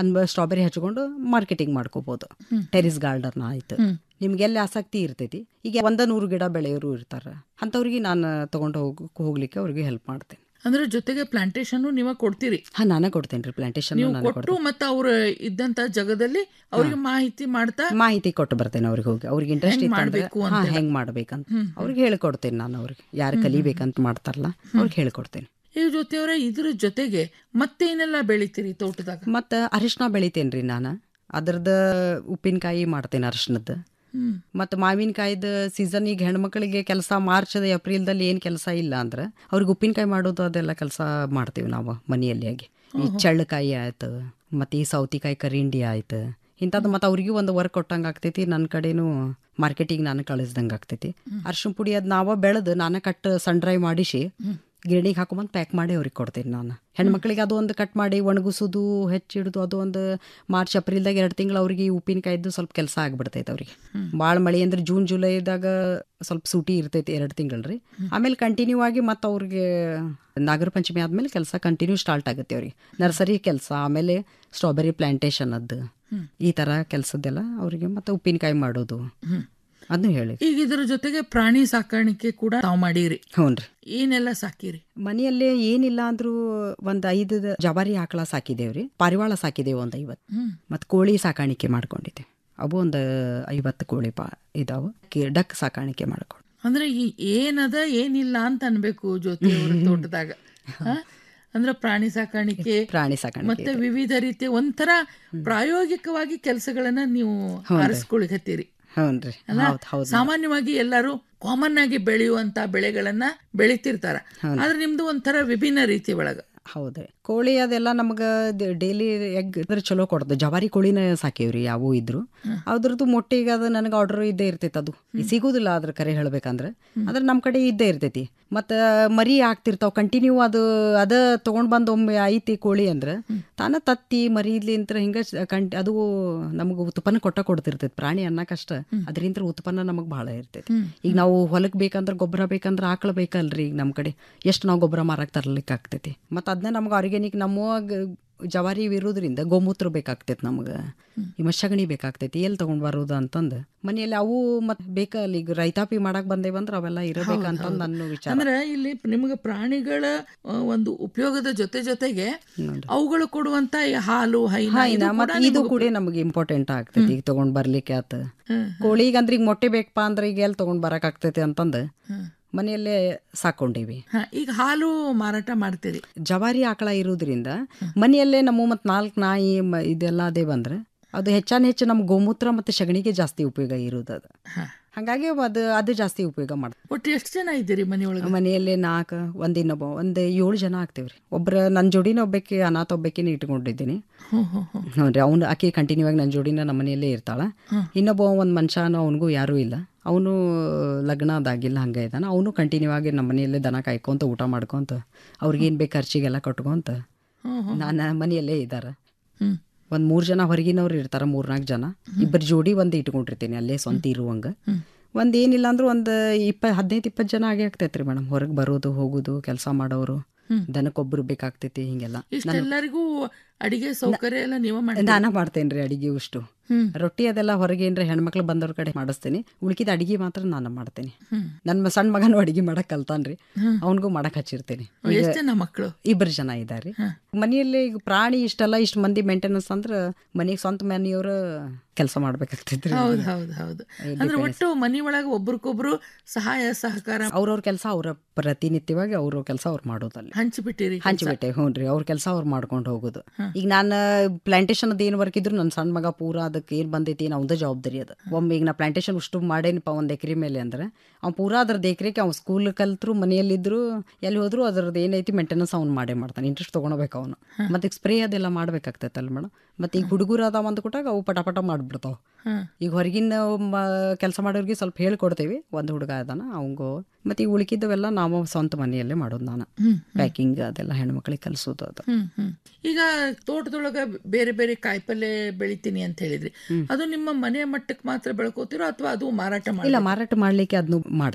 ಅನ್ಬ ಸ್ಟ್ರಾಬೆರಿ ಹಚ್ಕೊಂಡು ಮಾರ್ಕೆಟಿಂಗ್ ಮಾಡ್ಕೋಬಹುದು ಹ್ಮ್. ಟೆರಿಸ್ ಗಾರ್ಡನ್ ಆಯ್ತು ಹ್ಮ್. ನಿಮ್ಗೆ ಎಲ್ಲಿ ಆಸಕ್ತಿ ಇರ್ತೈತಿ ಈಗ ಒಂದ ನೂರು ಗಿಡ ಬೆಳೆಯೋರು ಇರ್ತಾರ ಅಂಥವ್ರಿಗೆ ನಾನು ತಗೊಂಡು ಹೋಗ್ ಹೋಗ್ಲಿಕ್ಕೆ ಅವ್ರಿಗೆ ಹೆಲ್ಪ್ ಮಾಡ್ತೇನೆ ಅಂದ್ರೆ ಜೊತೆಗೆ ಪ್ಲಾಂಟೇಶನ್ ನೀವ ಕೊಡ್ತೀರಿ ಹಾ ನಾನೇ ಕೊಡ್ತೇನೆ ರೀ ಪ್ಲಾಂಟೇಶನ್ ನೀವು ನಾನೇ ಕೊಟ್ಟು ಕೊಡ್ತೇನೆ ಮತ್ತೆ ಅವ್ರ ಇದ್ದಂತ ಜಗದಲ್ಲಿ ಅವ್ರಿಗೆ ಮಾಹಿತಿ ಮಾಡ್ತಾ ಮಾಹಿತಿ ಕೊಟ್ಟು ಬರ್ತೇನೆ ಅವ್ರಿಗೆ ಹೋಗಿ ಅವ್ರಿಗೆ ಇಂಟ್ರೆಸ್ಟ್ ಹೆಂಗ್ ಇತ್ತು ಅಂದ್ರೆ ಮಾಡ್ಬೇಕು ಹಾ ಅಂತೆಲ್ಲ. ಹೆಂಗ್ ಮಾಡ್ಬೇಕಂತ ಹ್ಮ್. ಅವ್ರಿಗೆ ಹೇಳ್ಕೊಡ್ತೇನೆ ನಾನು ಅವ್ರಿಗೆ ಯಾರು ಹ್ಮ್. ಕಲಿಬೇಕಂತ ಮಾಡ್ತಾರಲ್ಲ ಅವ್ರಿಗೆ ಹೇಳ್ಕೊಡ್ತೇನೆ ಈ ಜೊತೆಯವರ ಇದ್ರ ಜೊತೆಗೆ ಮತ್ತೇನೆಲ್ಲ ಬೆಳಿತೀರಿ ತೋಟದಾಗ ಮತ್ತು ಅರಿಶಿನ ಬೆಳಿತೇನೆ ರೀ ನಾನು ಅದ್ರದ್ದು ಉಪ್ಪಿನಕಾಯಿ ಮಾಡ್ತೇನೆ ಅರಿಶಿನದ್ದು ಹ್ಮ್ ಮತ್ತು ಮಾವಿನಕಾಯ್ದು ಸೀಸನ್ ಈಗ ಹೆಣ್ಮಕ್ಳಿಗೆ ಕೆಲಸ ಮಾರ್ಚ್ ಏಪ್ರಿಲ್ದಲ್ಲಿ ಏನು ಕೆಲಸ ಇಲ್ಲ ಅಂದ್ರೆ ಅವ್ರಿಗೆ ಉಪ್ಪಿನಕಾಯಿ ಮಾಡೋದು ಅದೆಲ್ಲ ಕೆಲಸ ಮಾಡ್ತೀವಿ ನಾವು ಮನೆಯಲ್ಲಿ ಆಗಿ ಈ ಓಹೋ. ಚಳ್ಳಕಾಯಿ ಆಯ್ತು ಮತ್ತು ಈ ಸೌತಿಕಾಯಿ ಕರಿಂಡಿ ಆಯ್ತು ಇಂಥದ್ದು ಮತ್ತು ಅವ್ರಿಗೂ ಒಂದು ವರ್ಕ್ ಕೊಟ್ಟಂಗೆ ಆಗ್ತೈತಿ ನನ್ನ ಕಡೆನೂ ಮಾರ್ಕೆಟಿಗೆ ನಾನು ಕಳಿಸ್ದಂಗೆ ಆಗ್ತೈತಿ ಅರ್ಶಿನ ಪುಡಿ ಅದು ನಾವ ಬೆಳೆದು ನಾನು ಕಟ್ ಸನ್ ಡ್ರೈ ಮಾಡಿಸಿ ಗಿರಣಿಗೆ ಹಾಕೊಂಬಂದು ಪ್ಯಾಕ್ ಮಾಡಿ ಅವ್ರಿಗೆ ಕೊಡ್ತೀನಿ ನಾನು ಹೆಣ್ಮಕ್ಳಿಗೆ ಅದು ಒಂದು ಕಟ್ ಮಾಡಿ ಒಣಗಿಸೋದು ಹೆಚ್ಚಿಡೋದು ಅದು ಒಂದು ಮಾರ್ಚ್ ಏಪ್ರಿಲ್ದಾಗ ಎರಡು ತಿಂಗಳು ಅವ್ರಿಗೆ ಈ ಉಪ್ಪಿನಕಾಯ್ದು ಸ್ವಲ್ಪ ಕೆಲಸ ಆಗ್ಬಿಡ್ತೈತೆ ಅವ್ರಿಗೆ ಭಾಳ ಮಳೆ ಅಂದ್ರೆ ಜೂನ್ ಜುಲೈದಾಗ ಸ್ವಲ್ಪ ಸೂಟಿ ಇರ್ತೈತಿ ಎರಡು ತಿಂಗಳು ರೀ ಆಮೇಲೆ ಕಂಟಿನ್ಯೂ ಆಗಿ ಮತ್ತು ಅವ್ರಿಗೆ ನಾಗರ ಪಂಚಮಿ ಆದಮೇಲೆ ಕೆಲಸ ಕಂಟಿನ್ಯೂ ಸ್ಟಾರ್ಟ್ ಆಗುತ್ತೆ ಅವ್ರಿಗೆ ನರ್ಸರಿ ಕೆಲಸ ಆಮೇಲೆ ಸ್ಟ್ರಾಬೆರಿ ಪ್ಲಾಂಟೇಶನ್ ಅದು ಹ್ಮ್. ಈ ಥರ ಕೆಲಸದ್ದೆಲ್ಲ ಅವರಿಗೆ ಮತ್ತು ಉಪ್ಪಿನಕಾಯಿ ಮಾಡೋದು ಹ್ಮ್. ಅದನ್ನು ಹೇಳಿ ಈಗ ಇದ್ರ ಜೊತೆಗೆ ಪ್ರಾಣಿ ಸಾಕಾಣಿಕೆ ಕೂಡ ತಾವು ಮಾಡೀರಿ ಹ್ಞೂ ರೀ ಏನೆಲ್ಲ ಸಾಕಿರಿ ಮನೆಯಲ್ಲೇ ಏನಿಲ್ಲ ಅಂದ್ರೂ ಒಂದು ಐದು ಜವಾರಿ ಆಕಳ ಸಾಕಿದೇವ್ರಿ ಪಾರಿವಾಳ ಸಾಕಿದೇವು ಒಂದು ಐವತ್ತು ಹ್ಮ್. ಮತ್ತು ಕೋಳಿ ಸಾಕಾಣಿಕೆ ಮಾಡ್ಕೊಂಡಿದ್ದೆ ಅವು ಒಂದು ಐವತ್ತು ಕೋಳಿ ಪಾ ಇದಾವೆ ಕೆ- ಡಕ್ ಸಾಕಾಣಿಕೆ ಮಾಡ್ಕೊಂಡು ಅಂದ್ರೆ ಈ ಏನದ ಏನಿಲ್ಲ ಅಂತ ಅನ್ಬೇಕು ಜ್ಯೋತಿ ಅವ್ರ ತೋಟದಾಗ ಹ? ಅಂದ್ರೆ ಪ್ರಾಣಿ ಸಾಕಾಣಿಕೆ ಪ್ರಾಣಿ ಸಾಕಾಣಿಕೆ ಮತ್ತೆ ವಿವಿಧ ರೀತಿಯ ಒಂಥರ ಪ್ರಾಯೋಗಿಕವಾಗಿ ಕೆಲಸಗಳನ್ನ ನೀವು ಹೌದ್ರಿ. ಆರಿಸ್ಕೊಳಿಕತ್ತೀರಿ ಹ್ಞೂ ರೀ ಅಲ್ಲ ಹೌದು ಹೌದು ಸಾಮಾನ್ಯವಾಗಿ ಎಲ್ಲರೂ ಕಾಮನ್ ಆಗಿ ಬೆಳೆಯುವಂತ ಬೆಳೆಗಳನ್ನ ಬೆಳಿತಿರ್ತಾರ ಹೌದು. ಆದ್ರೆ ನಿಮ್ದು ಒಂಥರ ವಿಭಿನ್ನ ರೀತಿ ಒಳಗ ಹೌದ್ರಿ ಕೋಳಿ ಅದೆಲ್ಲ ನಮ್ಗೆ ಡೈಲಿ ಎಗ್ ಇದ್ರೆ ಚಲೋ ಕೊಡ್ತದೆ ಜವಾರಿ ಕೋಳಿನ ಸಾಕೇವ್ರಿ ಯಾವೂ ಇದ್ರು ಅದ್ರದ್ದು ಮೊಟ್ಟೆಗೆ ಅದು ನನಗೆ ಆರ್ಡರ್ ಇದ್ದೇ ಇರ್ತೈತೆ ಅದು ಸಿಗುದಿಲ್ಲ ಅದ್ರ ಕರೆ ಹೇಳ್ಬೇಕಂದ್ರೆ ಆದ್ರೆ ನಮ್ಮ ಕಡೆ ಇದ್ದೇ ಇರ್ತೈತಿ ಮತ್ತು ಮರಿ ಆಗ್ತಿರ್ತಾವ ಕಂಟಿನ್ಯೂ ಅದು ಅದ ತೊಗೊಂಡ್ ಬಂದು ಒಮ್ಮೆ ಐತಿ ಕೋಳಿ ಅಂದ್ರೆ ತಾನ ತತ್ತಿ ಮರಿಲಿಂತ್ರ ಹಿಂಗೆ ಕಂಟಿ ಅದು ನಮಗೆ ಉತ್ಪನ್ನ ಕೊಟ್ಟ ಕೊಡ್ತಿರ್ತೈತಿ ಪ್ರಾಣಿ ಅನ್ನಕಷ್ಟ ಅದರಿಂದ ಉತ್ಪನ್ನ ನಮಗೆ ಭಾಳ ಇರ್ತೈತಿ ಈಗ ನಾವು ಹೊಲಕ್ಕೆ ಬೇಕಂದ್ರೆ ಗೊಬ್ಬರ ಬೇಕಂದ್ರೆ ಆಕಳ ಬೇಕಲ್ರಿ ಈಗ ನಮ್ಮ ಕಡೆ ಎಷ್ಟು ನಾವು ಗೊಬ್ಬರ ಮಾರಕ್ಕೆ ತರ್ಲಿಕ್ಕೆ ಆಗ್ತೈತಿ ಮತ್ತು ಅದನ್ನ ನಮ್ಗೆ ಆರ್ಗ್ಯಾನಿಕ್ ನಮ್ಮ ಗ- ಜವಾರಿ ಇರೋದ್ರಿಂದ ಗೋಮೂತ್ರ ಬೇಕಾಗ್ತೈತಿ ನಮ್ಗೆ ಈ ಸಗಣಿ ಬೇಕಾಗ್ತೈತಿ ಎಲ್ಲಿ ತಗೊಂಡ್ ಬರೋದು ಅಂತಂದು ಮನೆಯಲ್ಲಿ ಅವು ಮತ್ತೆ ಬೇಕಲ್ಲ ಈಗ ರೈತಾಪಿ ಮಾಡಕ್ ಬಂದೇವಂದ್ರೆ ಅವೆಲ್ಲ ಇರಬೇಕಂತಂದು ನನ್ನ ವಿಚಾರ ಅಂದ್ರೆ ಇಲ್ಲಿ ನಿಮಗೆ ಪ್ರಾಣಿಗಳ ಆ, ಒಂದು ಉಪಯೋಗದ ಜೊತೆ ಜೊತೆಗೆ ಅವುಗಳು ಕೊಡುವಂತ ಈ ಹಾಲು ಹೈನ ಹಾ, ಇದು ಇನ್ನ ಕೂಡ ಮತ್ತೆ ಇದು ನಿಮಗೆ ಕೂಡ ನಮಗೆ ಇಂಪಾರ್ಟೆಂಟ್ ಆಗ್ತೈತಿ ಈಗ ತಗೊಂಡ್ ಬರ್ಲಿಕ್ಕೆ ಆತ ಕೋಳಿಗೆ ಅಂದ್ರೆ ಈಗ ಮೊಟ್ಟೆ ಬೇಕಪ್ಪ ಅಂದ್ರೆ ಈಗ ಎಲ್ಲಿ ತಗೊಂಡ್ ಬರಕ್ ಆಗ್ತೈತಿ ಅಂತಂದು ಮನೆಯಲ್ಲೇ ಸಾಕೊಂಡೀವಿ ಹ, ಈಗ ಹಾಲು ಮಾರಾಟ ಮಾಡ್ತೀರಿ ಜವಾರಿ ಆಕಳ ಇರೋದ್ರಿಂದ ಮನೆಯಲ್ಲೇ ನಮ್ಮ ಮತ್ತು ನಾಲ್ಕು ನಾಯಿ ಮ- ಇದೆಲ್ಲ ಅದೇ ಬಂದ್ರೆ ಅದು ಹೆಚ್ಚಾನ ಹೆಚ್ಚು ನಮ್ಮ ಗೋಮೂತ್ರ ಮತ್ತು ಸಗಣಿಗೆ ಜಾಸ್ತಿ ಉಪಯೋಗ ಇರೋದು ಅದು ಹಾಗಾಗಿ ಅದು ಅದು ಜಾಸ್ತಿ ಉಪಯೋಗ ಮಾಡ್ತೀವಿ ಒಟ್ಟು ಎಷ್ಟು ಜನ ಇದ್ದೀರಿ ಮನೆಯೊಳಗೆ ಮನೆಯಲ್ಲೇ ನಾಲ್ಕು ಒಂದು ಇನ್ನೊಬ್ಬ ಒಂದು ಏಳು ಜನ ಆಗ್ತೇವ್ರಿ ಒಬ್ರ ನನ್ನ ಜೋಡಿನ ಒಬ್ಬಕ್ಕೆ ಅನಾಥ ಒಬ್ಬಕ್ಕಿನ ಇಟ್ಕೊಂಡಿದ್ದೀನಿ ಹ್ಮ್, ಹ್ಮ್, ಹ್ಮ್. ಹ್ಞೂ ರೀ ಅವ್ನು ಆಕೆ ಕಂಟಿನ್ಯೂ ಆಗಿ ನನ್ನ ಜೋಡಿನ ನಮ್ಮ ಮನೆಯಲ್ಲೇ ಇರ್ತಾಳೆ ಹ್ಮ್. ಇನ್ನೊಬ್ಬ ಒಂದು ಮನುಷ್ಯನೂ ಅವನಿಗೂ ಯಾರೂ ಇಲ್ಲ ಅವನು ಲಗ್ನ ಅದಾಗಿಲ್ಲ ಹಂಗೆ ಇದ್ದಾನೆ ಅವನು ಕಂಟಿನ್ಯೂ ಆಗಿ ನಮ್ಮ ಮನೆಯಲ್ಲೇ ದನ ಕಾಯ್ಕೊಂತ ಊಟ ಮಾಡ್ಕೊಂತ ಅವ್ರಿಗೇನು ಬೇಕು ಖರ್ಚಿಗೆಲ್ಲ ಕಟ್ಕೊಂತ ಹ್ಮ್, ಹ್ಮ್. ನಾನು ಮನೆಯಲ್ಲೇ ಇದ್ದಾರೆ ಹ್ಮ್. ಒಂದು ಮೂರು ಜನ ಹೊರಗಿನವ್ರು ಇರ್ತಾರೆ ಮೂರ್ನಾಲ್ಕು ಜನ ಇಬ್ಬರು ಜೋಡಿ ಒಂದು ಇಟ್ಕೊಂಡಿರ್ತೀನಿ ಅಲ್ಲೇ ಸ್ವಂತ ಇರುವಂಗ ಒಂದು ಏನಿಲ್ಲ ಅಂದ್ರೂ ಒಂದು ಇಪ್ಪ ಹದಿನೈದು ಇಪ್ಪತ್ತು ಜನ ಆಗೇ ಆಗ್ತೈತ್ರಿ ಮೇಡಮ್ ಹೊರಗೆ ಬರೋದು ಹೋಗೋದು ಕೆಲಸ ಮಾಡೋರು ದನಕ್ಕೊಬ್ಬರು ಬೇಕಾಗ್ತೈತಿ ಹಿಂಗೆಲ್ಲ ನಾನು ಇಷ್ಟೆಲ್ಲರಿಗೂ ಅಡಿಗೆ ಸೌಕರ್ಯ ಎಲ್ಲ ನೀವ ಮಾಡಿ ನಾನ ಮಾಡ್ತೇನೆ ರೀ ಅಡಿಗೆ ಉಷ್ಟು ಹ್ಮ್. ರೊಟ್ಟಿ ಅದೆಲ್ಲ ಹೊರಗೆ ಏನ್ರ ಹೆಣ್ಮಕ್ಳು ಬಂದವ್ರ ಕಡೆ ಮಾಡಿಸ್ತೀನಿ ಉಳ್ಕಿದ ಅಡಿಗೆ ಮಾತ್ರ ನಾನು ಮಾಡ್ತೇನೆ ಹ್ಮ್. ನನ್ನ ಸಣ್ಣ ಮಗನೂ ಅಡಿಗೆ ಮಾಡಕ್ ಕಲ್ತಾನ್ರಿ ಅವನಿಗೂ ಮಾಡಕ್ ಹಚ್ಚಿರ್ತೀನಿ ಈಗ ಎಷ್ಟು ಜನ ಮಕ್ಕಳು ಇಬ್ಬರು ಜನ ಇದ್ದಾರೆ ಮನೆಯಲ್ಲಿ ಈಗ ಪ್ರಾಣಿ ಇಷ್ಟೆಲ್ಲ ಇಷ್ಟು ಮಂದಿ ಮೇಂಟೆನೆನ್ಸ್ ಅಂದ್ರೆ ಮನೆಗೆ ಸ್ವಂತ ಮನೆಯವರು ಕೆಲಸ ಮಾಡ್ಬೇಕಾಗ್ತೈತ್ರಿ ಹೌದು ಹೌದು ಹೌದು ಅಂದ್ರೆ ಒಟ್ಟು ಮನಿ ಒಳಗೆ ಒಬ್ರಿಗೊಬ್ರು ಸಹಾಯ ಸಹಕಾರ ಅವ್ರವ್ರ ಕೆಲಸ ಅವ್ರ ಪ್ರತಿನಿತ್ಯವಾಗಿ ಅವ್ರ ಕೆಲಸ ಅವ್ರು ಮಾಡೋದಲ್ಲಿ ಹಂಚಿಬಿಟ್ಟಿರಿ ಹಂಚಿಬಿಟ್ಟೆ ಹ್ಞೂ ರೀ ಅವ್ರ ಕೆಲಸ ಅವ್ರು ಮಾಡ್ಕೊಂಡು ಹೋಗೋದು ಈಗ ನಾನು ಪ್ಲಾಂಟೇಶನ್ ಅದ್ ಏನು ವರ್ಕ್ ಇದ್ರು ನನ್ನ ಸಣ್ಣ ಮಗ ಪೂರ ಅದಕ್ಕೆ ಏನು ಬಂದೈತಿ ಅವ್ನದ ಜವಾಬ್ದಾರಿ ಅದು ಒಮ್ಮೆ ಈಗ ನಾ ಪ್ಲಾಂಟೇಶನ್ ಅಷ್ಟು ಮಾಡೇನಿಪ್ಪ ಒಂದು ಎಕರೆ ಮೇಲೆ ಅಂದ್ರೆ ಅವ್ನು ಪೂರಾ ಅದ್ರದ್ದು ಎಕರೆಗೆ ಅವ್ನು ಸ್ಕೂಲ್ ಕಲ್ತ್ರು ಮನೆಯಲ್ಲಿದ್ರು ಎಲ್ಲಿ ಹೋದ್ರು ಅದ್ರದ್ದು ಏನೈತಿ ಮೇಂಟೆನೆನ್ಸ್ ಅವ್ನು ಮಾಡೇ ಮಾಡ್ತಾನೆ ಇಂಟ್ರೆಸ್ಟ್ ತೊಗೊಳ್ಬೇಕು ಅವನು ಮತ್ತೆ ಸ್ಪ್ರೇ ಅದೆಲ್ಲ ಮಾಡ್ಬೇಕಾಗ್ತೈತಲ್ಲ ಮೇಡಮ್ ಮತ್ತೆ ಈಗ ಹುಡುಗರು ಅದಾವ ಅಂದ ಕೊಟ್ಟಾಗ ಅವು ಪಟ ಪಟ ಮಾಡ್ಬಿಡ್ತಾವ ಹ್ಮ್. ಈಗ ಹೊರಗಿನ ಕೆಲಸ ಮಾಡೋರಿಗೆ ಸ್ವಲ್ಪ ಹೇಳ್ಕೊಡ್ತೇವಿ ಒಂದು ಹುಡುಗ ಅದಾನ ಅವಂಗು ಮತ್ತೆ ಈಗ ಉಳಿಕಿದ್ದವೆಲ್ಲ ನಾವು ಸ್ವಂತ ಮನೆಯಲ್ಲೇ ಮಾಡೋದು ನಾನು ಹ್ಮ್, ಪ್ಯಾಕಿಂಗ್ ಅದೆಲ್ಲ ಹೆಣ್ಮಕ್ಳಿಗೆ ಕಲಿಸೋದು ಅದು ಹ್ಮ್ ಹ್ಮ್ ಈಗ ತೋಟದೊಳಗ ಬೇರೆ ಬೇರೆ ಕಾಯಿಪಲ್ಲೆ ಬೆಳಿತೀನಿ ಅಂತ ಹೇಳಿದ್ರಿ ಅದು ನಿಮ್ಮ ಮನೆ ಮಟ್ಟಕ್ಕೆ ಮಾತ್ರ ಬೆಳ್ಕೋತಿರೋ ಅಥವಾ ಅದು ಮಾರಾಟ ಮಾಡಿ ಇಲ್ಲ ಮಾರಾಟ ಮಾಡ್ಲಿಕ್ಕೆ ಅದನ್ನು ಮಾಡ್ತೇವೆ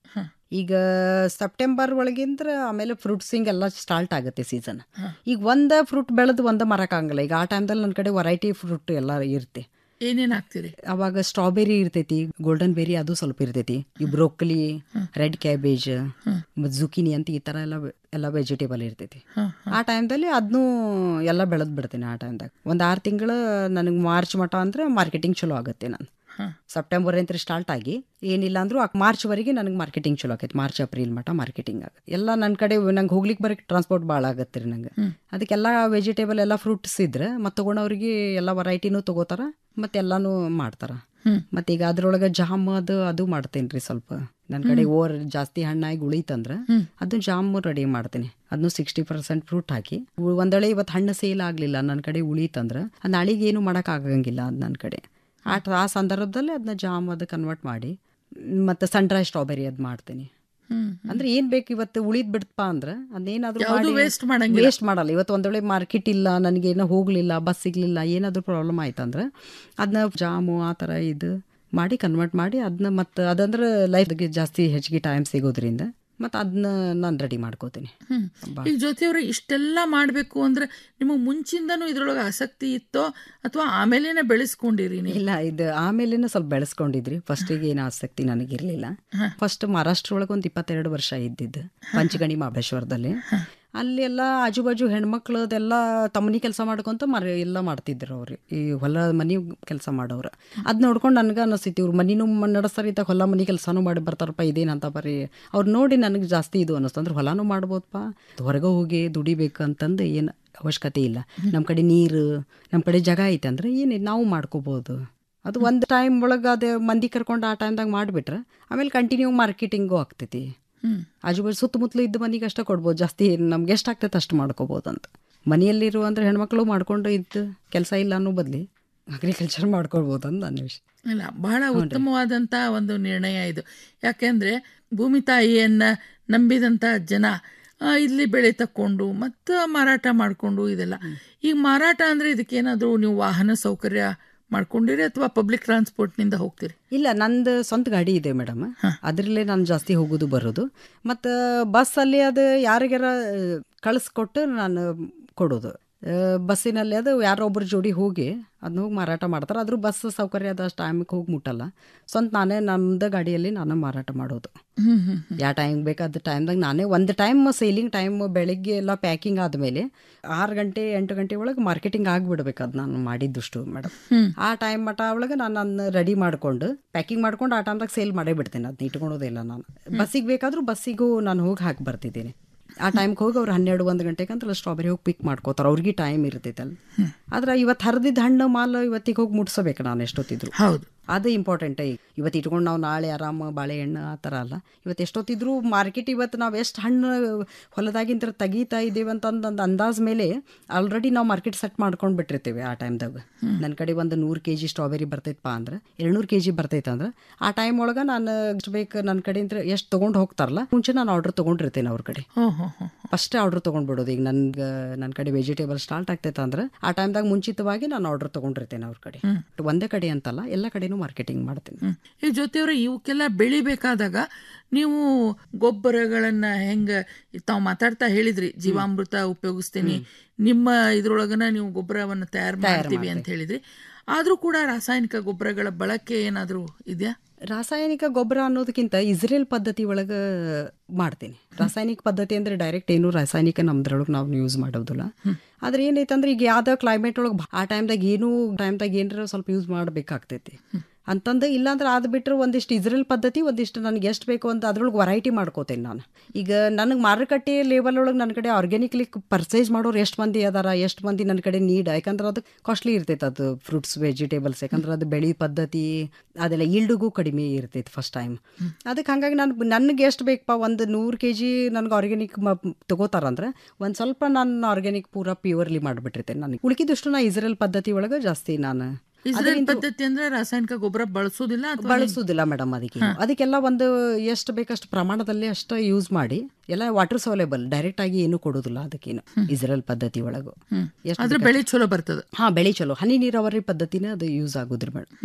ಈಗ ಸೆಪ್ಟೆಂಬರ್ ಒಳಗಿಂದ್ರ ಆಮೇಲೆ ಫ್ರೂಟ್ಸಿಂಗ್ ಎಲ್ಲ ಸ್ಟಾರ್ಟ್ ಆಗುತ್ತೆ ಸೀಸನ್ ಈಗ ಒಂದ ಫ್ರೂಟ್ ಬೆಳೆದು ಒಂದ ಮರಕ್ಕಾಗಲ್ಲ ಈಗ ಆ ಟೈಮ್ದಲ್ಲಿ ನನ್ನ ಕಡೆ ವೆರೈಟಿ ಫ್ರೂಟ್ ಎಲ್ಲ ಇರುತ್ತೆ ಏನೇನ್ ಹಾಕ್ತೀರಿ ಅವಾಗ ಸ್ಟ್ರಾಬೆರಿ ಇರ್ತೈತಿ ಗೋಲ್ಡನ್ ಬೆರಿ ಅದು ಸ್ವಲ್ಪ ಇರ್ತೈತಿ ಈ ಬ್ರೋಕೊಲಿ ರೆಡ್ ಕ್ಯಾಬೇಜ್ ಜುಕಿನಿ ಅಂತ ಈ ತರ ಎಲ್ಲ ಎಲ್ಲ ವೆಜಿಟೇಬಲ್ ಇರ್ತೈತಿ ಆ ಟೈಮ್ದಲ್ಲಿ ಅದನ್ನೂ ಎಲ್ಲ ಬೆಳೆದ್ ಬಿಡ್ತೀನಿ ಆ ಟೈಮ್ದಾಗ ಒಂದು ಆರು ತಿಂಗಳು ನನಗೆ ಮಾರ್ಚ್ ಮಟ ಅಂದ್ರೆ ಮಾರ್ಕೆಟಿಂಗ್ ಚಲೋ ಆಗುತ್ತೆ ನಾನು ಸೆಪ್ಟೆಂಬರ್ ಅಂತ ಸ್ಟಾರ್ಟ್ ಆಗಿ ಏನಿಲ್ಲ ಅಂದ್ರೂ ಮಾರ್ಚ್ ವರೆಗೆ ನನಗೆ ಮಾರ್ಕೆಟಿಂಗ್ ಚಲೋ ಆಗೈತೆ ಮಾರ್ಚ್ ಏಪ್ರಿಲ್ ಮಟ ಮಾರ್ಕೆಟಿಂಗ್ ಆಗುತ್ತೆ ಎಲ್ಲ ನನ್ನ ಕಡೆ ನಂಗೆ ಹೋಗ್ಲಿಕ್ಕೆ ಬರಕ್ಕೆ ಟ್ರಾನ್ಸ್ಪೋರ್ಟ್ ಭಾಳ ಆಗತ್ತೆ ರೀ ನಂಗೆ ಅದಕ್ಕೆಲ್ಲ ವೆಜಿಟೇಬಲ್ ಎಲ್ಲ ಫ್ರೂಟ್ಸ್ ಇದ್ರೆ ಮತ್ತೆ ತಗೊಂಡವ್ರಿಗೆ ಎಲ್ಲ ವೆರೈಟಿನೂ ತಗೋತಾರ ಮತ್ತೆ ಎಲ್ಲಾನು ಮಾಡ್ತಾರ ಮತ್ತೆ ಈಗ ಅದ್ರೊಳಗೆ ಜಾಮ್ ಅದು ಅದು ಮಾಡ್ತೇನೆ ರೀ ಸ್ವಲ್ಪ ನನ್ನ ಕಡೆ ಓವರ್ ಜಾಸ್ತಿ ಹಣ್ಣಾಗಿ ಉಳಿತಂದ್ರ ಅದು ಜಾಮ್ ರೆಡಿ ಮಾಡ್ತೀನಿ ಅದನ್ನು ಸಿಕ್ಸ್ಟಿ ಪರ್ಸೆಂಟ್ ಫ್ರೂಟ್ ಹಾಕಿ ಉ- ಒಂದೊಳೆ ಇವತ್ತು ಹಣ್ಣು ಸೇಲ್ ಆಗಲಿಲ್ಲ ನನ್ನ ಕಡೆ ಉಳಿತಂದ್ರ ಅದು ನಾಳೆಗೆ ಏನು ಮಾಡಕ್ ಆಗಂಗಿಲ್ಲ ಅದು ನನ್ನ ಕಡೆ ಆ ಟ- ಆ ಸಂದರ್ಭದಲ್ಲಿ ಅದನ್ನ ಜಾಮ್ ಅದು ಕನ್ವರ್ಟ್ ಮಾಡಿ ಮತ್ತೆ ಸನ್ ಡ್ರೈ ಸ್ಟ್ರಾಬೆರಿ ಅದು ಮಾಡ್ತೀನಿ ಅಂದ್ರೆ ಏನ್ ಬೇಕು ಇವತ್ತು ಉಳಿದ್ ಬಿಡ್ತಪ್ಪ ಅಂದ್ರ ಅದೇನಾದ್ರೂ ಯಾವ್ದು waste ಮಾಡಂಗಿಲ್ಲ. ವೇಸ್ಟ್ ಮಾಡಲ್ಲ ಇವತ್ತು ಒಂದ್ ವೇಳೆ ಮಾರ್ಕೆಟ್ ಇಲ್ಲ ನನಗೇನೋ ಹೋಗ್ಲಿಲ್ಲ ಬಸ್ ಸಿಗ್ಲಿಲ್ಲ ಏನಾದ್ರೂ ಪ್ರಾಬ್ಲಮ್ ಆಯ್ತಂದ್ರೆ ಅದನ್ನ ಜಾಮು ಆ ಥರ ಇದು ಮಾಡಿ ಕನ್ವರ್ಟ್ ಮಾಡಿ ಅದನ್ನ ಮತ್ತೆ ಅದಂದ್ರೆ ಲೈಫ್ಗೆ ಜಾಸ್ತಿ ಹೆಚ್ಚಿಗೆ ಟೈಮ್ ಸಿಗೋದ್ರಿಂದ ಮತ್ತೆ ಅದನ್ನ ನಾನು ರೆಡಿ ಮಾಡ್ಕೋತೀನಿ ಹ್ಮ್. ಈಗ ಜೊತೆಯವ್ರೆ ಇಷ್ಟೆಲ್ಲ ಮಾಡಬೇಕು ಅಂದ್ರೆ ನಿಮಗೆ ಮುಂಚಿಂದನೂ ಇದ್ರೊಳಗೆ ಆಸಕ್ತಿ ಇತ್ತೋ ಅಥವಾ ಆಮೇಲೇನೆ ಬೆಳೆಸ್ಕೊಂಡಿರಿ ನೀವು ಇಲ್ಲ ಇದು ಆಮೇಲೆ ಸ್ವಲ್ಪ ಬೆಳೆಸ್ಕೊಂಡಿದ್ರಿ ಫಸ್ಟಿಗೆ ಏನು ಆಸಕ್ತಿ ನನಗಿರ್ಲಿಲ್ಲ ಫಸ್ಟ್ ಮಹಾರಾಷ್ಟ್ರ ಒಳಗೆ ಒಂದು ಇಪ್ಪತ್ತೆರಡು ವರ್ಷ ಇದ್ದಿದ್ದು ಪಂಚಗಣಿ ಮಹಾಬಲೇಶ್ವರದಲ್ಲಿ ಅಲ್ಲಿ ಎಲ್ಲ ಆಜು ಬಾಜು ಹೆಣ್ಮಕ್ಳದೆಲ್ಲ ತಮ್ಮನಿ ಕೆಲಸ ಮಾಡ್ಕೊಂತ ಮರ ಎಲ್ಲ ಮಾಡ್ತಿದ್ರು ಅವ್ರು ಈ ಹೊಲ ಮನಿ ಕೆಲಸ ಮಾಡೋರು ಅದ್ ನೋಡ್ಕೊಂಡು ನನಗೆ ಅನಿಸ್ತೈತಿ ಇವ್ರು ಮನಿನೂ ನಡೆಸ್ತಾರ ಇದ್ದಾಗ ಹೊಲ ಮನಿ ಕೆಲಸನೂ ಮಾಡಿ ಬರ್ತಾರಪ್ಪ ಇದೇನಂತ ಬರ್ರಿ ಅವ್ರು ನೋಡಿ ನನಗೆ ಜಾಸ್ತಿ ಇದು ಅನ್ನಿಸ್ತು ಅಂದ್ರೆ ಹೊಲನೂ ಮಾಡ್ಬೋದಪ್ಪ ಹೊರಗೆ ಹೋಗಿ ದುಡಿಬೇಕು ಅಂತಂದು ಏನು ಅವಶ್ಯಕತೆ ಇಲ್ಲ ನಮ್ಮ ಕಡೆ ನೀರು ನಮ್ಮ ಕಡೆ ಜಾಗ ಐತೆ ಅಂದ್ರೆ ಏನಿಲ್ಲ ನಾವು ಮಾಡ್ಕೋಬೋದು ಅದು ಒಂದು ಟೈಮ್ ಒಳಗೆ ಅದು ಮಂದಿ ಕರ್ಕೊಂಡು ಆ ಟೈಮ್ದಾಗ ಮಾಡಿಬಿಟ್ರೆ ಆಮೇಲೆ ಕಂಟಿನ್ಯೂ ಮಾರ್ಕೆಟಿಂಗು ಆಗ್ತೈತಿ ಆಜುಬಾಜು ಸುತ್ತಮುತ್ತಲು ಇದ್ದ ಮನೆಗೆ ಅಷ್ಟೇ ಕೊಡ್ಬೋದು ಜಾಸ್ತಿ ನಮ್ಗೆ ಎಷ್ಟು ಆಗ್ತೈತೆ ಅಷ್ಟು ಮಾಡ್ಕೋಬೋದು ಅಂತ ಮನೆಯಲ್ಲಿರುವ ಅಂದ್ರೆ ಹೆಣ್ಮಕ್ಳು ಮಾಡ್ಕೊಂಡು ಇದ್ದು ಕೆಲಸ ಇಲ್ಲ ಅನ್ನೋ ಬದಲಿ ಅಗ್ರಿಕಲ್ಚರ್ ಮಾಡ್ಕೊಳ್ಬೋದು ಅಂತ ನನ್ನ ವಿಷಯ ಇಲ್ಲ ಬಹಳ ಉತ್ತಮವಾದಂಥ ಒಂದು ನಿರ್ಣಯ ಇದು ಯಾಕೆಂದ್ರೆ ಭೂಮಿ ತಾಯಿಯನ್ನ ನಂಬಿದಂಥ ಜನ ಆ, ಇಲ್ಲಿ ಬೆಳೆ ತಕ್ಕೊಂಡು ಮತ್ತು ಮಾರಾಟ ಮಾಡಿಕೊಂಡು ಇದೆಲ್ಲ ಈಗ ಮಾರಾಟ ಅಂದ್ರೆ ಇದಕ್ಕೇನಾದರೂ ನೀವು ವಾಹನ ಸೌಕರ್ಯ ಮಾಡ್ಕೊಂಡಿರಿ ಅಥವಾ ಪಬ್ಲಿಕ್ ಟ್ರಾನ್ಸ್ಪೋರ್ಟ್ನಿಂದ ಹೋಗ್ತೀರಿ ಇಲ್ಲ ನಂದು ಸ್ವಂತ ಗಾಡಿ ಇದೆ ಮೇಡಮ್ ಅದರಲ್ಲೇ ನಾನು ಜಾಸ್ತಿ ಹೋಗೋದು ಬರೋದು ಮತ್ತು ಬಸ್ಸಲ್ಲಿ ಅದು ಯಾರಿಗಾರ ಕಳಿಸ್ಕೊಟ್ಟು ನಾನು ಕೊಡೋದು ಆ, ಬಸ್ಸಿನಲ್ಲಿ ಅದು ಯಾರೋ ಒಬ್ಬರ ಜೋಡಿ ಹೋಗಿ ಅದನ್ನ ಹೋಗಿ ಮಾರಾಟ ಮಾಡ್ತಾರೆ ಆದ್ರೂ ಬಸ್ ಸೌಕರ್ಯ ಅದ ಟೈಮಿಗೆ ಹೋಗಿ ಮುಟ್ಟಲ್ಲ ಸ್ವಂತ ನಾನೇ ನಮ್ಮದು ಗಾಡಿಯಲ್ಲಿ ನಾನು ಮಾರಾಟ ಮಾಡೋದು ಹ್ಮ್ ಹ್ಮ್ ಯಾವ ಟೈಮ್ ಬೇಕಾದ ಟೈಮ್ದಾಗ ನಾನೇ ಒಂದು ಟೈಮ್ ಸೇಲಿಂಗ್ ಟೈಮ್ ಬೆಳಿಗ್ಗೆ ಎಲ್ಲ ಪ್ಯಾಕಿಂಗ್ ಆದಮೇಲೆ ಆರು ಗಂಟೆ ಎಂಟು ಗಂಟೆ ಒಳಗೆ ಮಾರ್ಕೆಟಿಂಗ್ ಆಗಿಬಿಡ್ಬೇಕು ಅದು ನಾನು ಮಾಡಿದ್ದಷ್ಟು ಮೇಡಮ್ ಆ ಟೈಮ್ ಮಟ ಒಳಗೆ ನಾನು ಅದನ್ನ ರೆಡಿ ಮಾಡ್ಕೊಂಡು ಪ್ಯಾಕಿಂಗ್ ಮಾಡ್ಕೊಂಡು ಆ ಟೈಮ್ದಾಗ ಸೇಲ್ ಮಾಡೇ ಬಿಡ್ತೇನೆ ಅದನ್ನ ಇಟ್ಕೊಳೋದಿಲ್ಲ ನಾನು ಬಸ್ಸಿಗೆ ಬೇಕಾದ್ರೂ ಬಸ್ಸಿಗೂ ನಾನು ಹೋಗಿ ಹಾಕಿ ಬರ್ತಿದ್ದೀನಿ ಆ ಟೈಮ್ಗೆ ಹೋಗಿ ಅವ್ರು ಹನ್ನೆರಡು ಒಂದು ಗಂಟೆಗೆ ಅಂತ ಸ್ಟ್ರಾಬೆರಿ ಹೋಗಿ ಪಿಕ್ ಮಾಡ್ಕೋತಾರೆ ಅವ್ರಿಗೆ ಟೈಮ್ ಇರ್ತೈತಲ್ಲ ಆದ್ರೆ ಇವತ್ತು ಹರಿದಿದ್ದ ಹಣ್ಣು ಮಾಲು ಇವತ್ತಿಗೆ ಹೋಗಿ ಮುಟ್ಸಬೇಕು ನಾನು ಎಷ್ಟೊತ್ತಿದ್ರು ಹೌದು ಅದು ಇಂಪಾರ್ಟೆಂಟ್ ಈಗ ಇವತ್ತು ಇಟ್ಕೊಂಡು ನಾವು ನಾಳೆ ಆರಾಮ ಬಾಳೆಹಣ್ಣು ಆ ಥರ ಅಲ್ಲ ಇವತ್ತು ಎಷ್ಟೊತ್ತಿದ್ರು ಮಾರ್ಕೆಟ್ ಇವತ್ತು ನಾವು ಎಷ್ಟು ಹಣ್ಣು ಹೊಲದಾಗಿಂತ ತೆಗೀತಾ ಇದ್ದೀವಿ ಅಂತಂದು ಒಂದು ಅಂದಾಜ್ ಮೇಲೆ ಆಲ್ರೆಡಿ ನಾವು ಮಾರ್ಕೆಟ್ ಸೆಟ್ ಮಾಡ್ಕೊಂಡು ಬಿಟ್ಟಿರ್ತೀವಿ ಆ ಟೈಮ್ದಾಗ ನನ್ನ ಕಡೆ ಒಂದು ನೂರು ಕೆ ಜಿ ಸ್ಟ್ರಾಬೆರಿ ಬರ್ತೈತಪ್ಪ ಅಂದ್ರೆ ಎರಡ್ನೂರು ಕೆ ಜಿ ಬರ್ತೈತೆ ಅಂದ್ರೆ ಆ ಟೈಮ್ ಒಳಗೆ ನಾನು ಎಷ್ಟು ಬೇಕು ನನ್ನ ಕಡೆಯಿಂದ ಎಷ್ಟು ತೊಗೊಂಡು ಹೋಗ್ತಾರಲ್ಲ ಮುಂಚೆ ನಾನು ಆರ್ಡರ್ ತೊಗೊಂಡಿರ್ತೇನೆ ಅವ್ರ ಕಡೆ ಹ್ಮ್ ಹ್ಮ್ ಹ್ಮ್ ಫಸ್ಟೇ ಆರ್ಡರ್ ತೊಗೊಂಡ್ಬಿಡೋದು ಈಗ ನನ್ಗೆ ನನ್ನ ಕಡೆ ವೆಜಿಟೇಬಲ್ ಸ್ಟಾರ್ಟ್ ಆಗ್ತೈತೆ ಅಂದ್ರೆ ಆ ಟೈಮ್ದಾಗ ಮುಂಚಿತವಾಗಿ ನಾನು ಆರ್ಡರ್ ತೊಗೊಂಡಿರ್ತೇನೆ ಅವ್ರ ಕಡೆ ಒಂದೇ ಕಡೆ ಅಂತಲ್ಲ ಎಲ್ಲ ಕಡೆನೂ ಮಾರ್ಕೆಟಿಂಗ್ ಮಾಡ್ತೀನಿ ಹ್ಮ್. ಈ ಜೊತೆಯವ್ರೆ ಇವಕ್ಕೆಲ್ಲ ಬೆಳಿಬೇಕಾದಾಗ ನೀವು ಗೊಬ್ಬರಗಳನ್ನ ಹೆಂಗ ತಾವು ಮಾತಾಡ್ತಾ ಹೇಳಿದ್ರಿ ಜೀವಾಮೃತ ಉಪಯೋಗಿಸ್ತೀನಿ ನಿಮ್ಮ ಇದ್ರೊಳಗನ ನೀವು ಗೊಬ್ಬರವನ್ನ ತಯಾರು ಮಾಡ್ತೀವಿ ಅಂತ ಹೇಳಿದ್ರಿ ಆದ್ರೂ ಕೂಡ ರಾಸಾಯನಿಕ ಗೊಬ್ಬರಗಳ ಬಳಕೆ ಏನಾದ್ರೂ ಇದೆಯಾ ರಾಸಾಯನಿಕ ಗೊಬ್ಬರ ಅನ್ನೋದಕ್ಕಿಂತ ಇಸ್ರೇಲ್ ಪದ್ಧತಿ ಒಳಗೆ ಮಾಡ್ತೀನಿ ರಾಸಾಯನಿಕ ಪದ್ಧತಿ ಅಂದ್ರೆ ಡೈರೆಕ್ಟ್ ಏನು ರಾಸಾಯನಿಕ ನಮ್ದ್ರೊಳಗೆ ನಾವು ಯೂಸ್ ಮಾಡೋದಿಲ್ಲ ಆದ್ರೆ ಏನೈತಂದ್ರೆ ಈಗ ಯಾವ್ದೋ ಕ್ಲೈಮೇಟ್ ಒಳಗೆ ಆ ಟೈಮ್ದಾಗ ಏನು ಟೈಮ್ದಾಗ ಏನಾರ ಸ್ವಲ್ಪ ಯೂಸ್ ಮಾಡಬೇಕಾಗ್ತೈತಿ ಅಂತಂದು ಇಲ್ಲಾಂದ್ರೆ ಅದು ಬಿಟ್ಟರೆ ಒಂದಿಷ್ಟು ಇಸ್ರೇಲ್ ಪದ್ಧತಿ ಒಂದಿಷ್ಟು ನನಗೆ ಎಷ್ಟು ಬೇಕು ಅಂತ ಅದ್ರೊಳಗೆ ವೆರೈಟಿ ಮಾಡ್ಕೋತೇನೆ ನಾನು ಈಗ ನನಗೆ ಮಾರುಕಟ್ಟೆ ಲೆವೆಲ್ ಒಳಗೆ ನನ್ನ ಕಡೆ ಆರ್ಗ್ಯಾನಿಕ್ಲಿ ಪರ್ಚೇಸ್ ಮಾಡೋರು ಎಷ್ಟು ಮಂದಿ ಅದಾರ ಎಷ್ಟು ಮಂದಿ ನನ್ನ ಕಡೆ ನೀಡ್ ಯಾಕಂದ್ರೆ ಅದು ಕಾಸ್ಟ್ಲಿ ಇರ್ತೈತೆ ಅದು ಫ್ರೂಟ್ಸ್ ವೆಜಿಟೇಬಲ್ಸ್ ಯಾಕಂದ್ರೆ ಅದು ಬೆಳೆ ಪದ್ಧತಿ ಅದೆಲ್ಲ ಈಲ್ಡಿಗೂ ಕಡಿಮೆ ಇರ್ತೈತೆ ಫಸ್ಟ್ ಟೈಮ್ ಅದಕ್ಕೆ ಹಂಗಾಗಿ ನಾನು ನನಗೆ ಎಷ್ಟು ಬೇಕಪ್ಪ ಒಂದು ನೂರು ಕೆ ಜಿ ನನಗೆ ಆರ್ಗ್ಯಾನಿಕ್ ತಗೋತಾರಂದ್ರೆ ಒಂದು ಸ್ವಲ್ಪ ನಾನು ಆರ್ಗ್ಯಾನಿಕ್ ಪೂರಾ ಪ್ಯೂರ್ಲಿ ಮಾಡಿಬಿಟ್ಟಿರ್ತೇನೆ ನನಗೆ ಉಳಿಕಿದಷ್ಟು ನಾ ಇಸ್ರೇಲ್ ಪದ್ಧತಿ ಒಳಗೆ ಜಾಸ್ತಿ ನಾನು ಇಸ್ರೇಲ್ ಪದ್ಧತಿ ಅಂದ್ರೆ ರಾಸಾಯನಿಕ ಗೊಬ್ಬರ ಬಳಸೋದಿಲ್ಲ ಅಥವಾ ಬಳಸುದಿಲ್ಲ ಮೇಡಮ್ ಅದಕ್ಕೆ ಅದಕ್ಕೆಲ್ಲ ಒಂದು ಎಷ್ಟು ಬೇಕಷ್ಟು ಪ್ರಮಾಣದಲ್ಲಿ ಅಷ್ಟು ಯೂಸ್ ಮಾಡಿ ಎಲ್ಲ ವಾಟರ್ ಸೌಲೇಬಲ್ ಡೈರೆಕ್ಟ್ ಆಗಿ ಏನು ಕೊಡೋದಿಲ್ಲ ಅದಕ್ಕೇನು ಇಸ್ರೇಲ್ ಪದ್ಧತಿ ಒಳಗು ಎಷ್ಟು ಆದ್ರೆ ಬೇಕಷ್ಟು- ಬೆಳೆ ಚಲೋ ಬರ್ತದ ಹಾ ಬೆಳೆ ಚಲೋ ಹನಿ ನೀರಾವರಿ ಪದ್ಧತಿನೇ ಅದು ಯೂಸ್ ಆಗುದ್ರಿ ಮೇಡಮ್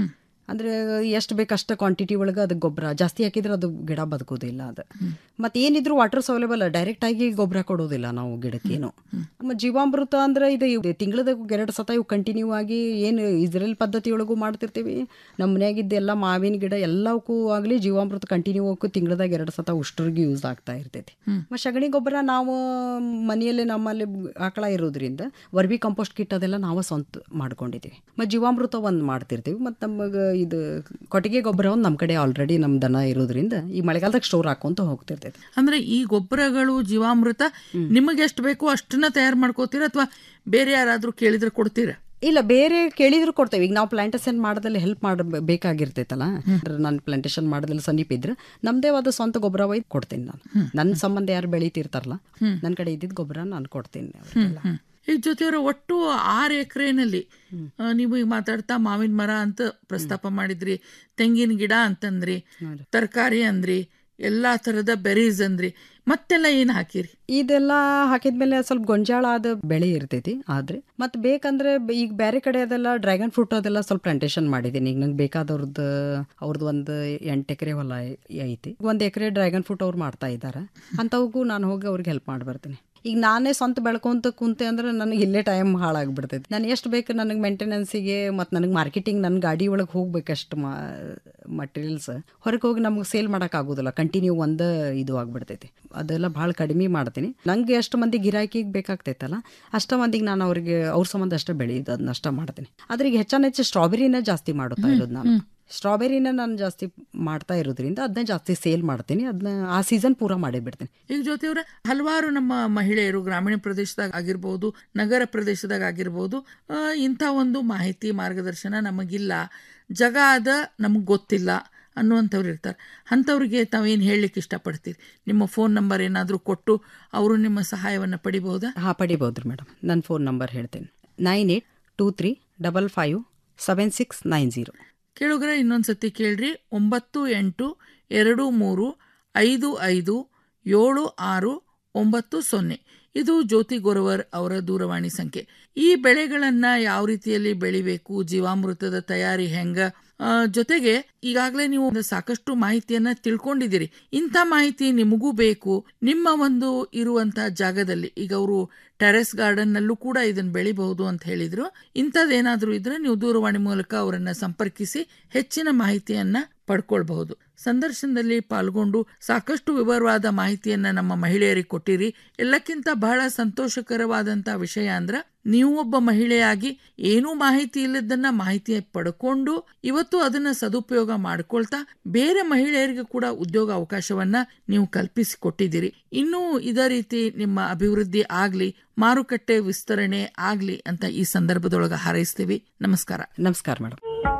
ಅಂದರೆ ಎಷ್ಟು ಬೇಕಷ್ಟು ಕ್ವಾಂಟಿಟಿ ಒಳಗೆ ಅದಕ್ಕೆ ಗೊಬ್ಬರ ಜಾಸ್ತಿ ಹಾಕಿದ್ರೆ ಅದು ಗಿಡ ಬದುಕೋದಿಲ್ಲ ಅದು ಮತ್ತು ಏನಿದ್ರು ವಾಟರ್ಸ್ ಅವೈಲೇಬಲ್ ಡೈರೆಕ್ಟಾಗಿ ಗೊಬ್ಬರ ಕೊಡೋದಿಲ್ಲ ನಾವು ಗಿಡಕ್ಕೇನು ಮತ್ತು ಜೀವಾಮೃತ ಅಂದ್ರೆ ಇದು ಇವು ತಿಂಗಳದಾಗ ಎರಡು ಸತ ಇವು ಕಂಟಿನ್ಯೂ ಆಗಿ ಏನು ಇಸ್ರೇಲ್ ಪದ್ಧತಿ ಒಳಗೂ ಮಾಡ್ತಿರ್ತೀವಿ ನಮ್ಮ ಮನ್ಯಾಗಿದ್ದೆಲ್ಲ ಮಾವಿನ ಗಿಡ ಎಲ್ಲವಕ್ಕೂ ಆಗಲಿ ಜೀವಾಮೃತ ಕಂಟಿನ್ಯೂ ಹೋಗು ತಿಂಗಳದಾಗ ಎರಡು ಸತ ಉಷ್ಟ್ರಿಗೆ ಯೂಸ್ ಆಗ್ತಾ ಇರ್ತೈತಿ ಮತ್ತು ಸಗಣಿ ಗೊಬ್ಬರ ನಾವು ಮನೆಯಲ್ಲೇ ನಮ್ಮಲ್ಲಿ ಆಕಳ ಇರೋದ್ರಿಂದ ವರ್ಬಿ ಕಂಪೋಸ್ಟ್ ಕಿಟ್ ಅದೆಲ್ಲ ನಾವು ಸ್ವಂತ ಮಾಡ್ಕೊಂಡಿದ್ದೀವಿ ಮತ್ತು ಜೀವಾಮೃತ ಒಂದು ಮಾಡ್ತಿರ್ತೀವಿ ಮತ್ತು ನಮಗೆ ಇದು ಕೊಟ್ಟಿಗೆ ಗೊಬ್ಬರ ಒಂದು ನಮ್ಮ ಕಡೆ ಆಲ್ರೆಡಿ ನಮ್ಮ ದನ ಇರೋದ್ರಿಂದ ಈ ಮಳೆಗಾಲದಾಗ ಸ್ಟೋರ್ ಹಾಕೊಂತ ಹೋಗ್ತಿರ್ತೈತಿ ಅಂದ್ರೆ ಈ ಗೊಬ್ಬರಗಳು ಜೀವಾಮೃತ ನಿಮಗೆ ಎಷ್ಟು ಬೇಕೋ ಅಷ್ಟನ್ನ ತಯಾರು ಮಾಡ್ಕೋತೀರಾ ಅಥವಾ ಬೇರೆ ಯಾರಾದ್ರೂ ಕೇಳಿದ್ರೆ ಕೊಡ್ತೀರಾ ಇಲ್ಲ ಬೇರೆ ಕೇಳಿದ್ರು ಕೊಡ್ತೇವೆ ಈಗ ನಾವು ಪ್ಲಾಂಟೇಶನ್ ಮಾಡೋದಲ್ಲಿ ಹೆಲ್ಪ್ ಮಾಡ ಬೇಕಾಗಿರ್ತೈತಲ್ಲ ನಾನು ಪ್ಲಾಂಟೇಶನ್ ಮಾಡೋದ್ರಲ್ಲಿ ಸಮೀಪ ಇದ್ರೆ ನಮ್ದೇ ಆದ ಸ್ವಂತ ಗೊಬ್ಬರ ಒಯ್ದು ಕೊಡ್ತೀನಿ ನಾನು ನನ್ನ ಸಂಬಂಧ ಯಾರು ಬೆಳೀತಿರ್ತಾರಲ್ಲ ನನ್ನ ಕಡೆ ಇದ್ದಿದ್ದು ಗೊಬ್ಬರ ನಾನು ಕೊಡ್ತೀನಿ ಅವ್ರಿಗೆಲ್ಲ. ಈಗ ಜೊತೆಯವರ ಒಟ್ಟು ಆರು ಎಕರೆನಲ್ಲಿ ನೀವು ಈಗ ಮಾತಾಡ್ತಾ ಮಾವಿನ ಮರ ಅಂತ ಪ್ರಸ್ತಾಪ ಮಾಡಿದ್ರಿ ತೆಂಗಿನ ಗಿಡ ಅಂತಂದ್ರಿ ತರಕಾರಿ ಅಂದ್ರಿ ಎಲ್ಲಾ ತರದ ಬೆರೀಸ್ ಅಂದ್ರಿ ಮತ್ತೆಲ್ಲ ಏನ್ ಹಾಕಿರಿ ಇದೆಲ್ಲ ಹಾಕಿದ್ಮೇಲೆ ಸ್ವಲ್ಪ ಗೊಂಜಾಳ ಆದ ಬೆಳೆ ಇರ್ತೈತಿ ಆದ್ರೆ ಮತ್ತೆ ಬೇಕಂದ್ರೆ ಬ- ಈಗ ಬೇರೆ ಕಡೆ ಅದೆಲ್ಲ ಡ್ರ್ಯಾಗನ್ ಫ್ರೂಟ್ ಅದೆಲ್ಲ ಸ್ವಲ್ಪ ಪ್ಲಾಂಟೇಶನ್ ಮಾಡಿದ್ದೀನಿ ಈಗ ನಂಗೆ ಬೇಕಾದವ್ರದ್ದು ಅವ್ರದ್ದು ಒಂದು ಎಂಟು ಎಕರೆ ಹೊಲ ಐತಿ ಒಂದು ಎಕರೆ ಡ್ರ್ಯಾಗನ್ ಫ್ರೂಟ್ ಅವ್ರು ಮಾಡ್ತಾ ಇದ್ದಾರೆ ಅಂಥವ್ಗೂ ನಾನು ಹೋಗಿ ಅವ್ರಿಗೆ ಹೆಲ್ಪ್ ಮಾಡಿ ಬರ್ತೀನಿ ಈಗ ನಾನೇ ಸ್ವಂತ ಬೆಳ್ಕೊಂತ ಕುಂತೆ ಅಂದ್ರೆ ನನಗೆ ಇಲ್ಲೇ ಟೈಮ್ ಹಾಳಾಗ್ಬಿಡ್ತೈತಿ ನಾನು ಎಷ್ಟು ಬೇಕು ನನಗೆ ಮೇಂಟೆನೆನ್ಸಿಗೆ ಮತ್ತು ನನಗೆ ಮಾರ್ಕೆಟಿಂಗ್ ನನ್ನ ಗಾಡಿ ಒಳಗೆ ಹೋಗ್ಬೇಕಷ್ಟು ಮಾ ಮಟೀರಿಯಲ್ಸ್ ಹೊರಗೆ ಹೋಗಿ ನಮ್ಗೆ ಸೇಲ್ ಮಾಡೋಕ್ಕಾಗೋದಿಲ್ಲ ಕಂಟಿನ್ಯೂ ಒಂದು ಇದು ಆಗ್ಬಿಡ್ತೈತಿ ಅದೆಲ್ಲ ಭಾಳ ಕಡಿಮೆ ಮಾಡ್ತೀನಿ ನಂಗೆ ಎಷ್ಟು ಮಂದಿ ಗಿರಾಕಿಗೆ ಬೇಕಾಗ್ತೈತಲ್ಲ ಅಷ್ಟ ಮಂದಿಗೆ ನಾನು ಅವ್ರಿಗೆ ಅವ್ರ ಸಂಬಂಧ ಅಷ್ಟೇ ಬೆಳೆಯೋದು ಅದನ್ನ ಅಷ್ಟ ಮಾಡ್ತೀನಿ ಆದ್ರೆ ಈಗ ಹೆಚ್ಚಾನ ಹೆಚ್ಚು ಸ್ಟ್ರಾಬೆರಿನ ಜಾಸ್ತಿ ಮಾಡುತ್ತಾ ಇರೋದು ನಾನು ಸ್ಟ್ರಾಬೆರಿನ ನಾನು ಜಾಸ್ತಿ ಮಾಡ್ತಾ ಇರೋದ್ರಿಂದ ಅದನ್ನ ಜಾಸ್ತಿ ಸೇಲ್ ಮಾಡ್ತೀನಿ ಅದನ್ನ ಆ ಸೀಸನ್ ಪೂರ ಮಾಡೇ ಬಿಡ್ತೀನಿ ಈಗ ಜೊತೆಯವ್ರ ಹಲವಾರು ನಮ್ಮ ಮಹಿಳೆಯರು ಗ್ರಾಮೀಣ ಪ್ರದೇಶದಾಗ ಆಗಿರ್ಬೋದು ನಗರ ಪ್ರದೇಶದಾಗ ಆಗಿರ್ಬೋದು ಆ, ಇಂಥ ಒಂದು ಮಾಹಿತಿ ಮಾರ್ಗದರ್ಶನ ನಮಗಿಲ್ಲ ಜಗ ಅದ ನಮಗೆ ಗೊತ್ತಿಲ್ಲ ಅನ್ನುವಂಥವ್ರು ಇರ್ತಾರೆ ಅಂಥವ್ರಿಗೆ ತಾವೇನು ಹೇಳಲಿಕ್ಕೆ ಇಷ್ಟಪಡ್ತೀರಿ ನಿಮ್ಮ ಫೋನ್ ನಂಬರ್ ಏನಾದರೂ ಕೊಟ್ಟು ಅವರು ನಿಮ್ಮ ಸಹಾಯವನ್ನು ಪಡಿಬಹುದಾ ಹಾಂ ಪಡಿಬೋದು ಮೇಡಮ್ ನನ್ನ ಫೋನ್ ನಂಬರ್ ಹೇಳ್ತೀನಿ nine eight two three double five seven six nine zero ಕೇಳುಗರ ಇನ್ನೊಂದು ಸತಿ ಕೇಳ್ರಿ ಒಂಬತ್ತು ಎಂಟು ಎರಡು ಮೂರು ಐದು ಐದು ಏಳು ಆರು ಒಂಬತ್ತು ಸೊನ್ನೆ ಇದು ಜ್ಯೋತಿ ಗೊರವರ್ ಅವರ ದೂರವಾಣಿ ಸಂಖ್ಯೆ ಈ ಬೆಳೆಗಳನ್ನ ಯಾವ ರೀತಿಯಲ್ಲಿ ಬೆಳಿಬೇಕು ಜೀವಾಮೃತದ ತಯಾರಿ ಹೆಂಗ ಆ, ಜೊತೆಗೆ ಈಗಾಗಲೇ ನೀವು ಒಂದು ಸಾಕಷ್ಟು ಮಾಹಿತಿಯನ್ನ ತಿಳ್ಕೊಂಡಿದ್ದೀರಿ ಇಂಥ ಮಾಹಿತಿ ನಿಮಗೂ ಬೇಕು ನಿಮ್ಮ ಒಂದು ಇರುವಂತ ಜಾಗದಲ್ಲಿ ಈಗ ಅವರು ಟೆರೆಸ್ ಗಾರ್ಡನ್ ನಲ್ಲೂ ಕೂಡ ಇದನ್ನ ಬೆಳಿಬಹುದು ಅಂತ ಹೇಳಿದ್ರು ಇಂಥದ್ದೇನಾದ್ರೂ ಇದ್ರೆ ನೀವು ದೂರವಾಣಿ ಮೂಲಕ ಅವರನ್ನ ಸಂಪರ್ಕಿಸಿ ಹೆಚ್ಚಿನ ಮಾಹಿತಿಯನ್ನ ಪಡ್ಕೊಳ್ಬಹುದು ಸಂದರ್ಶನದಲ್ಲಿ ಪಾಲ್ಗೊಂಡು ಸಾಕಷ್ಟು ವಿವರವಾದ ಮಾಹಿತಿಯನ್ನ ನಮ್ಮ ಮಹಿಳೆಯರಿಗೆ ಕೊಟ್ಟಿರಿ ಎಲ್ಲಕ್ಕಿಂತ ಬಹಳ ಸಂತೋಷಕರವಾದಂತ ವಿಷಯ ಅಂದ್ರ ನೀವು ಒಬ್ಬ ಮಹಿಳೆಯಾಗಿ ಏನೂ ಮಾಹಿತಿ ಇಲ್ಲದನ್ನ ಮಾಹಿತಿ ಪಡ್ಕೊಂಡು ಇವತ್ತು ಅದನ್ನ ಸದುಪಯೋಗ ಮಾಡ್ಕೊಳ್ತಾ ಬೇರೆ ಮಹಿಳೆಯರಿಗೆ ಕೂಡ ಉದ್ಯೋಗ ಅವಕಾಶವನ್ನ ನೀವು ಕಲ್ಪಿಸಿ ಕೊಟ್ಟಿದ್ದೀರಿ ಇನ್ನೂ ಇದೇ ರೀತಿ ನಿಮ್ಮ ಅಭಿವೃದ್ಧಿ ಆಗ್ಲಿ ಮಾರುಕಟ್ಟೆ ವಿಸ್ತರಣೆ ಆಗ್ಲಿ ಅಂತ ಈ ಸಂದರ್ಭದೊಳಗೆ ಹಾರೈಸ್ತೀವಿ ನಮಸ್ಕಾರ ನಮಸ್ಕಾರ ಮೇಡಮ್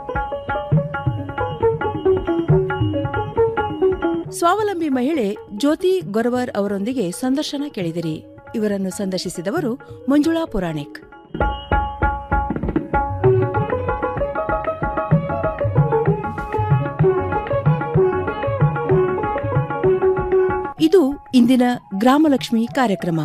ಸ್ವಾವಲಂಬಿ ಮಹಿಳೆ ಜ್ಯೋತಿ ಗೊರವರ್ ಅವರೊಂದಿಗೆ ಸಂದರ್ಶನ ಕೇಳಿದಿರಿ ಇವರನ್ನು ಸಂದರ್ಶಿಸಿದವರು ಮಂಜುಳಾ ಪುರಾಣಿಕ್ ಇದು ಇಂದಿನ ಗ್ರಾಮಲಕ್ಷ್ಮಿ ಕಾರ್ಯಕ್ರಮ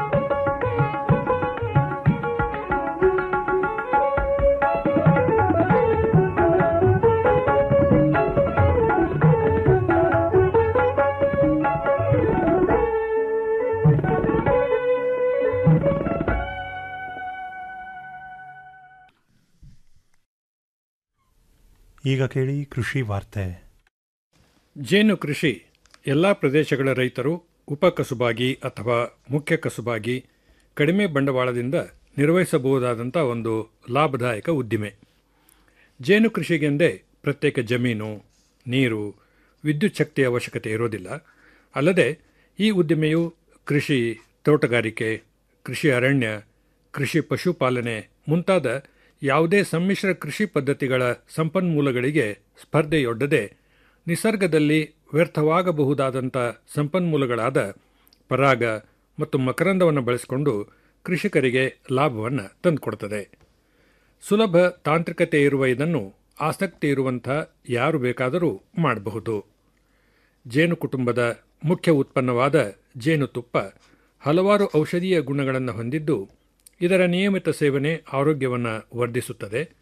ಈಗ ಕೇಳಿ ಕೃಷಿ ವಾರ್ತೆ ಜೇನು ಕೃಷಿ ಎಲ್ಲ ಪ್ರದೇಶಗಳ ರೈತರು ಉಪಕಸುಬಾಗಿ ಅಥವಾ ಮುಖ್ಯ ಕಸುಬಾಗಿ ಕಡಿಮೆ ಬಂಡವಾಳದಿಂದ ನಿರ್ವಹಿಸಬಹುದಾದಂಥ ಒಂದು ಲಾಭದಾಯಕ ಉದ್ದಿಮೆ ಜೇನು ಕೃಷಿಗೆಂದೇ ಪ್ರತ್ಯೇಕ ಜಮೀನು ನೀರು ವಿದ್ಯುತ್ ಶಕ್ತಿಯ ಅವಶ್ಯಕತೆ ಇರೋದಿಲ್ಲ ಅಲ್ಲದೆ ಈ ಉದ್ದಿಮೆಯು ಕೃಷಿ ತೋಟಗಾರಿಕೆ ಕೃಷಿ ಅರಣ್ಯ ಕೃಷಿ ಪಶುಪಾಲನೆ ಮುಂತಾದ ಯಾವುದೇ ಸಮ್ಮಿಶ್ರ ಕೃಷಿ ಪದ್ಧತಿಗಳ ಸಂಪನ್ಮೂಲಗಳಿಗೆ ಸ್ಪರ್ಧೆಯೊಡ್ಡದೆ ನಿಸರ್ಗದಲ್ಲಿ ವ್ಯರ್ಥವಾಗಬಹುದಾದಂಥ ಸಂಪನ್ಮೂಲಗಳಾದ ಪರಾಗ ಮತ್ತು ಮಕರಂದವನ್ನು ಬಳಸಿಕೊಂಡು ಕೃಷಿಕರಿಗೆ ಲಾಭವನ್ನು ತಂದುಕೊಡ್ತದೆ ಸುಲಭ ತಾಂತ್ರಿಕತೆ ಇರುವ ಇದನ್ನು ಆಸಕ್ತಿ ಇರುವಂಥ ಯಾರು ಬೇಕಾದರೂ ಮಾಡಬಹುದು ಜೇನು ಕುಟುಂಬದ ಮುಖ್ಯ ಉತ್ಪನ್ನವಾದ ಜೇನುತುಪ್ಪ ಹಲವಾರು ಔಷಧೀಯ ಗುಣಗಳನ್ನು ಹೊಂದಿದ್ದು ಇದರ ನಿಯಮಿತ ಸೇವನೆ ಆರೋಗ್ಯವನ್ನು ವರ್ಧಿಸುತ್ತದೆ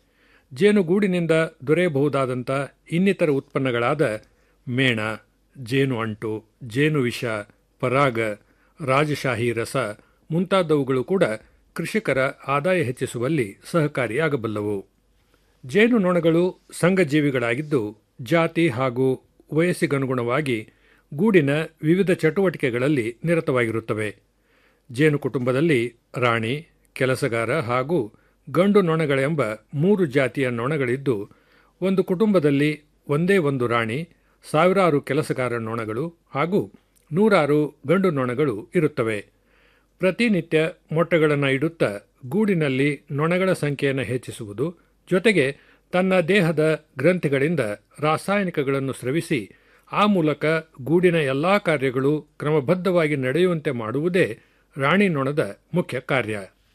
ಜೇನುಗೂಡಿನಿಂದ ದೊರೆಯಬಹುದಾದಂಥ ಇನ್ನಿತರ ಉತ್ಪನ್ನಗಳಾದ ಮೇಣ ಜೇನು ಅಂಟು ಜೇನು ವಿಷ ಪರಾಗ ರಾಜಶಾಹಿ ರಸ ಮುಂತಾದವುಗಳು ಕೂಡ ಕೃಷಿಕರ ಆದಾಯ ಹೆಚ್ಚಿಸುವಲ್ಲಿ ಸಹಕಾರಿಯಾಗಬಲ್ಲವು ಜೇನು ನೊಣಗಳು ಸಂಘಜೀವಿಗಳಾಗಿದ್ದು ಜಾತಿ ಹಾಗೂ ವಯಸ್ಸಿಗನುಗುಣವಾಗಿ ಗೂಡಿನ ವಿವಿಧ ಚಟುವಟಿಕೆಗಳಲ್ಲಿ ನಿರತವಾಗಿರುತ್ತವೆ ಜೇನು ಕುಟುಂಬದಲ್ಲಿ ರಾಣಿ ಕೆಲಸಗಾರ ಹಾಗೂ ಗಂಡು ನೊಣಗಳೆಂಬ ಮೂರು ಜಾತಿಯ ನೊಣಗಳಿದ್ದು ಒಂದು ಕುಟುಂಬದಲ್ಲಿ ಒಂದೇ ಒಂದು ರಾಣಿ ಸಾವಿರಾರು ಕೆಲಸಗಾರ ನೊಣಗಳು ಹಾಗೂ ನೂರಾರು ಗಂಡು ನೊಣಗಳು ಇರುತ್ತವೆ ಪ್ರತಿನಿತ್ಯ ಮೊಟ್ಟೆಗಳನ್ನು ಇಡುತ್ತಾ ಗೂಡಿನಲ್ಲಿ ನೊಣಗಳ ಸಂಖ್ಯೆಯನ್ನು ಹೆಚ್ಚಿಸುವುದು ಜೊತೆಗೆ ತನ್ನ ದೇಹದ ಗ್ರಂಥಿಗಳಿಂದ ರಾಸಾಯನಿಕಗಳನ್ನು ಸ್ರವಿಸಿ ಆ ಮೂಲಕ ಗೂಡಿನ ಎಲ್ಲಾ ಕಾರ್ಯಗಳು ಕ್ರಮಬದ್ಧವಾಗಿ ನಡೆಯುವಂತೆ ಮಾಡುವುದೇ ರಾಣಿ ನೊಣದ ಮುಖ್ಯ ಕಾರ್ಯ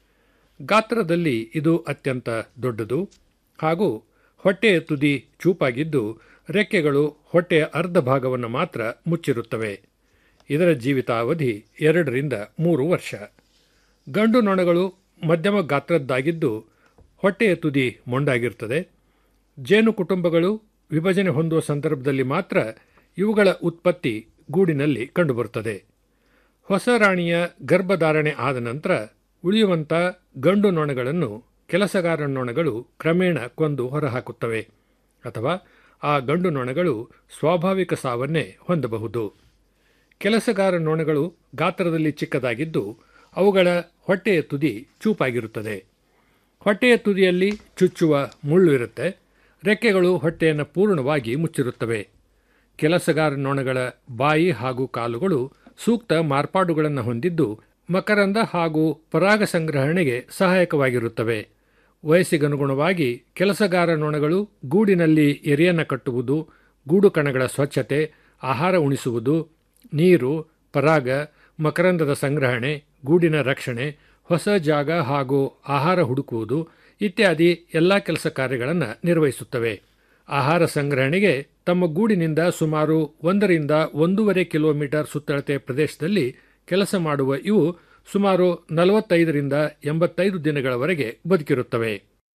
ಗಾತ್ರದಲ್ಲಿ ಇದು ಅತ್ಯಂತ ದೊಡ್ಡದು ಹಾಗೂ ಹೊಟ್ಟೆಯ ತುದಿ ಚೂಪಾಗಿದ್ದು ರೆಕ್ಕೆಗಳು ಹೊಟ್ಟೆಯ ಅರ್ಧ ಭಾಗವನ್ನು ಮಾತ್ರ ಮುಚ್ಚಿರುತ್ತವೆ ಇದರ ಜೀವಿತಾವಧಿ ಎರಡರಿಂದ ಮೂರು ವರ್ಷ ಗಂಡು ನೊಣಗಳು ಮಧ್ಯಮ ಗಾತ್ರದ್ದಾಗಿದ್ದು ಹೊಟ್ಟೆಯ ತುದಿ ಮೊಂಡಾಗಿರುತ್ತದೆ ಜೇನು ಕುಟುಂಬಗಳು ವಿಭಜನೆ ಹೊಂದುವ ಸಂದರ್ಭದಲ್ಲಿ ಮಾತ್ರ ಇವುಗಳ ಉತ್ಪತ್ತಿ ಗೂಡಿನಲ್ಲಿ ಕಂಡುಬರುತ್ತದೆ ಹೊಸ ರಾಣಿಯ ಗರ್ಭಧಾರಣೆ ಆದ ನಂತರ ಉಳಿಯುವಂಥ ಗಂಡು ನೊಣಗಳನ್ನು ಕೆಲಸಗಾರ ನೊಣಗಳು ಕ್ರಮೇಣ ಕೊಂದು ಹೊರಹಾಕುತ್ತವೆ ಅಥವಾ ಆ ಗಂಡು ನೊಣಗಳು ಸ್ವಾಭಾವಿಕ ಸಾವನ್ನೇ ಹೊಂದಬಹುದು ಕೆಲಸಗಾರ ನೊಣಗಳು ಗಾತ್ರದಲ್ಲಿ ಚಿಕ್ಕದಾಗಿದ್ದು ಅವುಗಳ ಹೊಟ್ಟೆಯ ತುದಿ ಚೂಪಾಗಿರುತ್ತದೆ ಹೊಟ್ಟೆಯ ತುದಿಯಲ್ಲಿ ಚುಚ್ಚುವ ಮುಳ್ಳು ಇರುತ್ತೆ ರೆಕ್ಕೆಗಳು ಹೊಟ್ಟೆಯನ್ನು ಪೂರ್ಣವಾಗಿ ಮುಚ್ಚಿರುತ್ತವೆ ಕೆಲಸಗಾರ ನೊಣಗಳ ಬಾಯಿ ಹಾಗೂ ಕಾಲುಗಳು ಸೂಕ್ತ ಮಾರ್ಪಾಡುಗಳನ್ನು ಹೊಂದಿದ್ದು ಮಕರಂದ ಹಾಗೂ ಪರಾಗ ಸಂಗ್ರಹಣೆಗೆ ಸಹಾಯಕವಾಗಿರುತ್ತವೆ ವಯಸ್ಸಿಗನುಗುಣವಾಗಿ ಕೆಲಸಗಾರ ನೊಣಗಳು ಗೂಡಿನಲ್ಲಿ ಎರೆಯನ್ನು ಕಟ್ಟುವುದು ಗೂಡು ಕಣಗಳ ಸ್ವಚ್ಛತೆ ಆಹಾರ ಉಣಿಸುವುದು ನೀರು ಪರಾಗ ಮಕರಂದದ ಸಂಗ್ರಹಣೆ ಗೂಡಿನ ರಕ್ಷಣೆ ಹೊಸ ಜಾಗ ಹಾಗೂ ಆಹಾರ ಹುಡುಕುವುದು ಇತ್ಯಾದಿ ಎಲ್ಲ ಕೆಲಸ ಕಾರ್ಯಗಳನ್ನು ನಿರ್ವಹಿಸುತ್ತವೆ ಆಹಾರ ಸಂಗ್ರಹಣೆಗೆ ತಮ್ಮ ಗೂಡಿನಿಂದ ಸುಮಾರು ಒಂದರಿಂದ ಒಂದೂವರೆ ಕಿಲೋಮೀಟರ್ ಸುತ್ತಳತೆ ಪ್ರದೇಶದಲ್ಲಿ ಕೆಲಸ ಮಾಡುವ ಇವು ಸುಮಾರು ನಲವತ್ತೈದರಿಂದ ಎಂಬತ್ತೈದು ದಿನಗಳವರೆಗೆ ಬದುಕಿರುತ್ತವೆ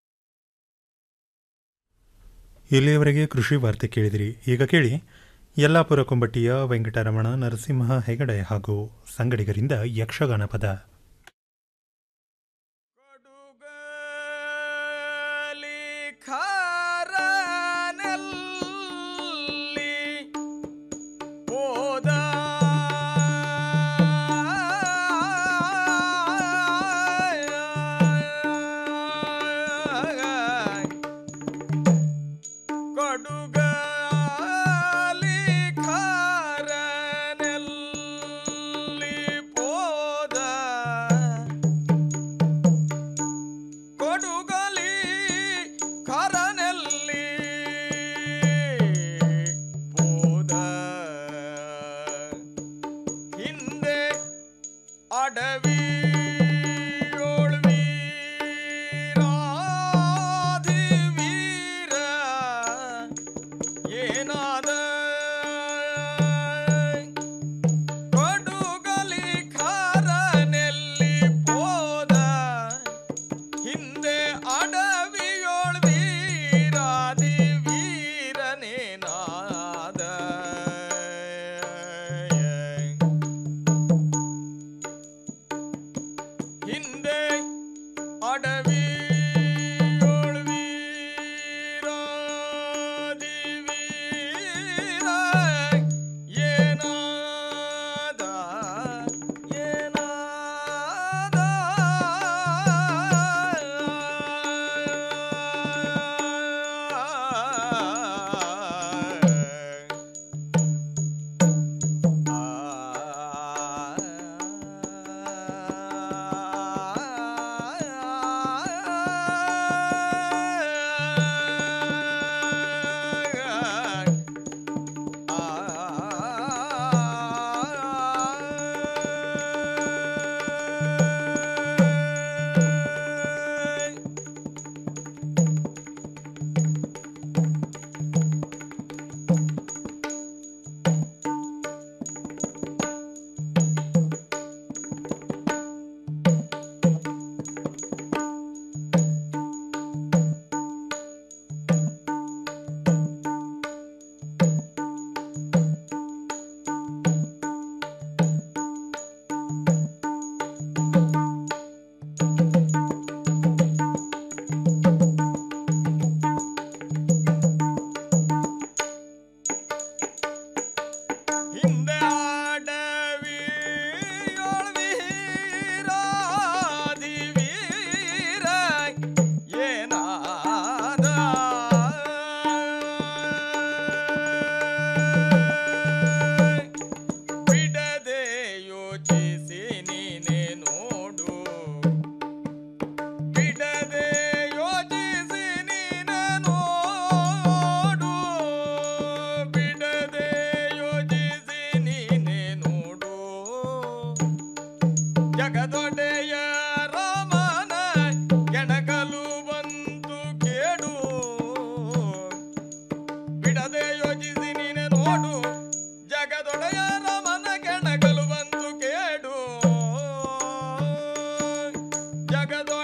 ಇಲ್ಲಿಯವರೆಗೆ ಕೃಷಿ ವಾರ್ತೆ ಕೇಳಿದಿರಿ ಈಗ ಕೇಳಿ ಯಲ್ಲಾಪುರ ಕೊಂಬಟ್ಟಿಯ ವೆಂಕಟರಮಣ ನರಸಿಂಹ ಹೆಗಡೆ ಹಾಗೂ ಸಂಗಡಿಗರಿಂದ ಯಕ್ಷಗಾನ ಪದ ಕೊಡುಗಲಿ ಕರನೆಲ್ಲಿ ಹೋದ ಹಿಂದೆ ಅಡವಿ ವೀರ ಏನಾದ ಕೊಡುಗಲಿ ಖಾರನೆಲ್ಲಿ ಹೋದ ಹಿಂದೆ ಅಡವಿಯೋಳ್ ವೀರಾದಿ ವೀರನೇನಾದ ಹಿಂದೆ ಅಡವಿ ಏನಾದ ಆ ಜಗದೊಳಗೆ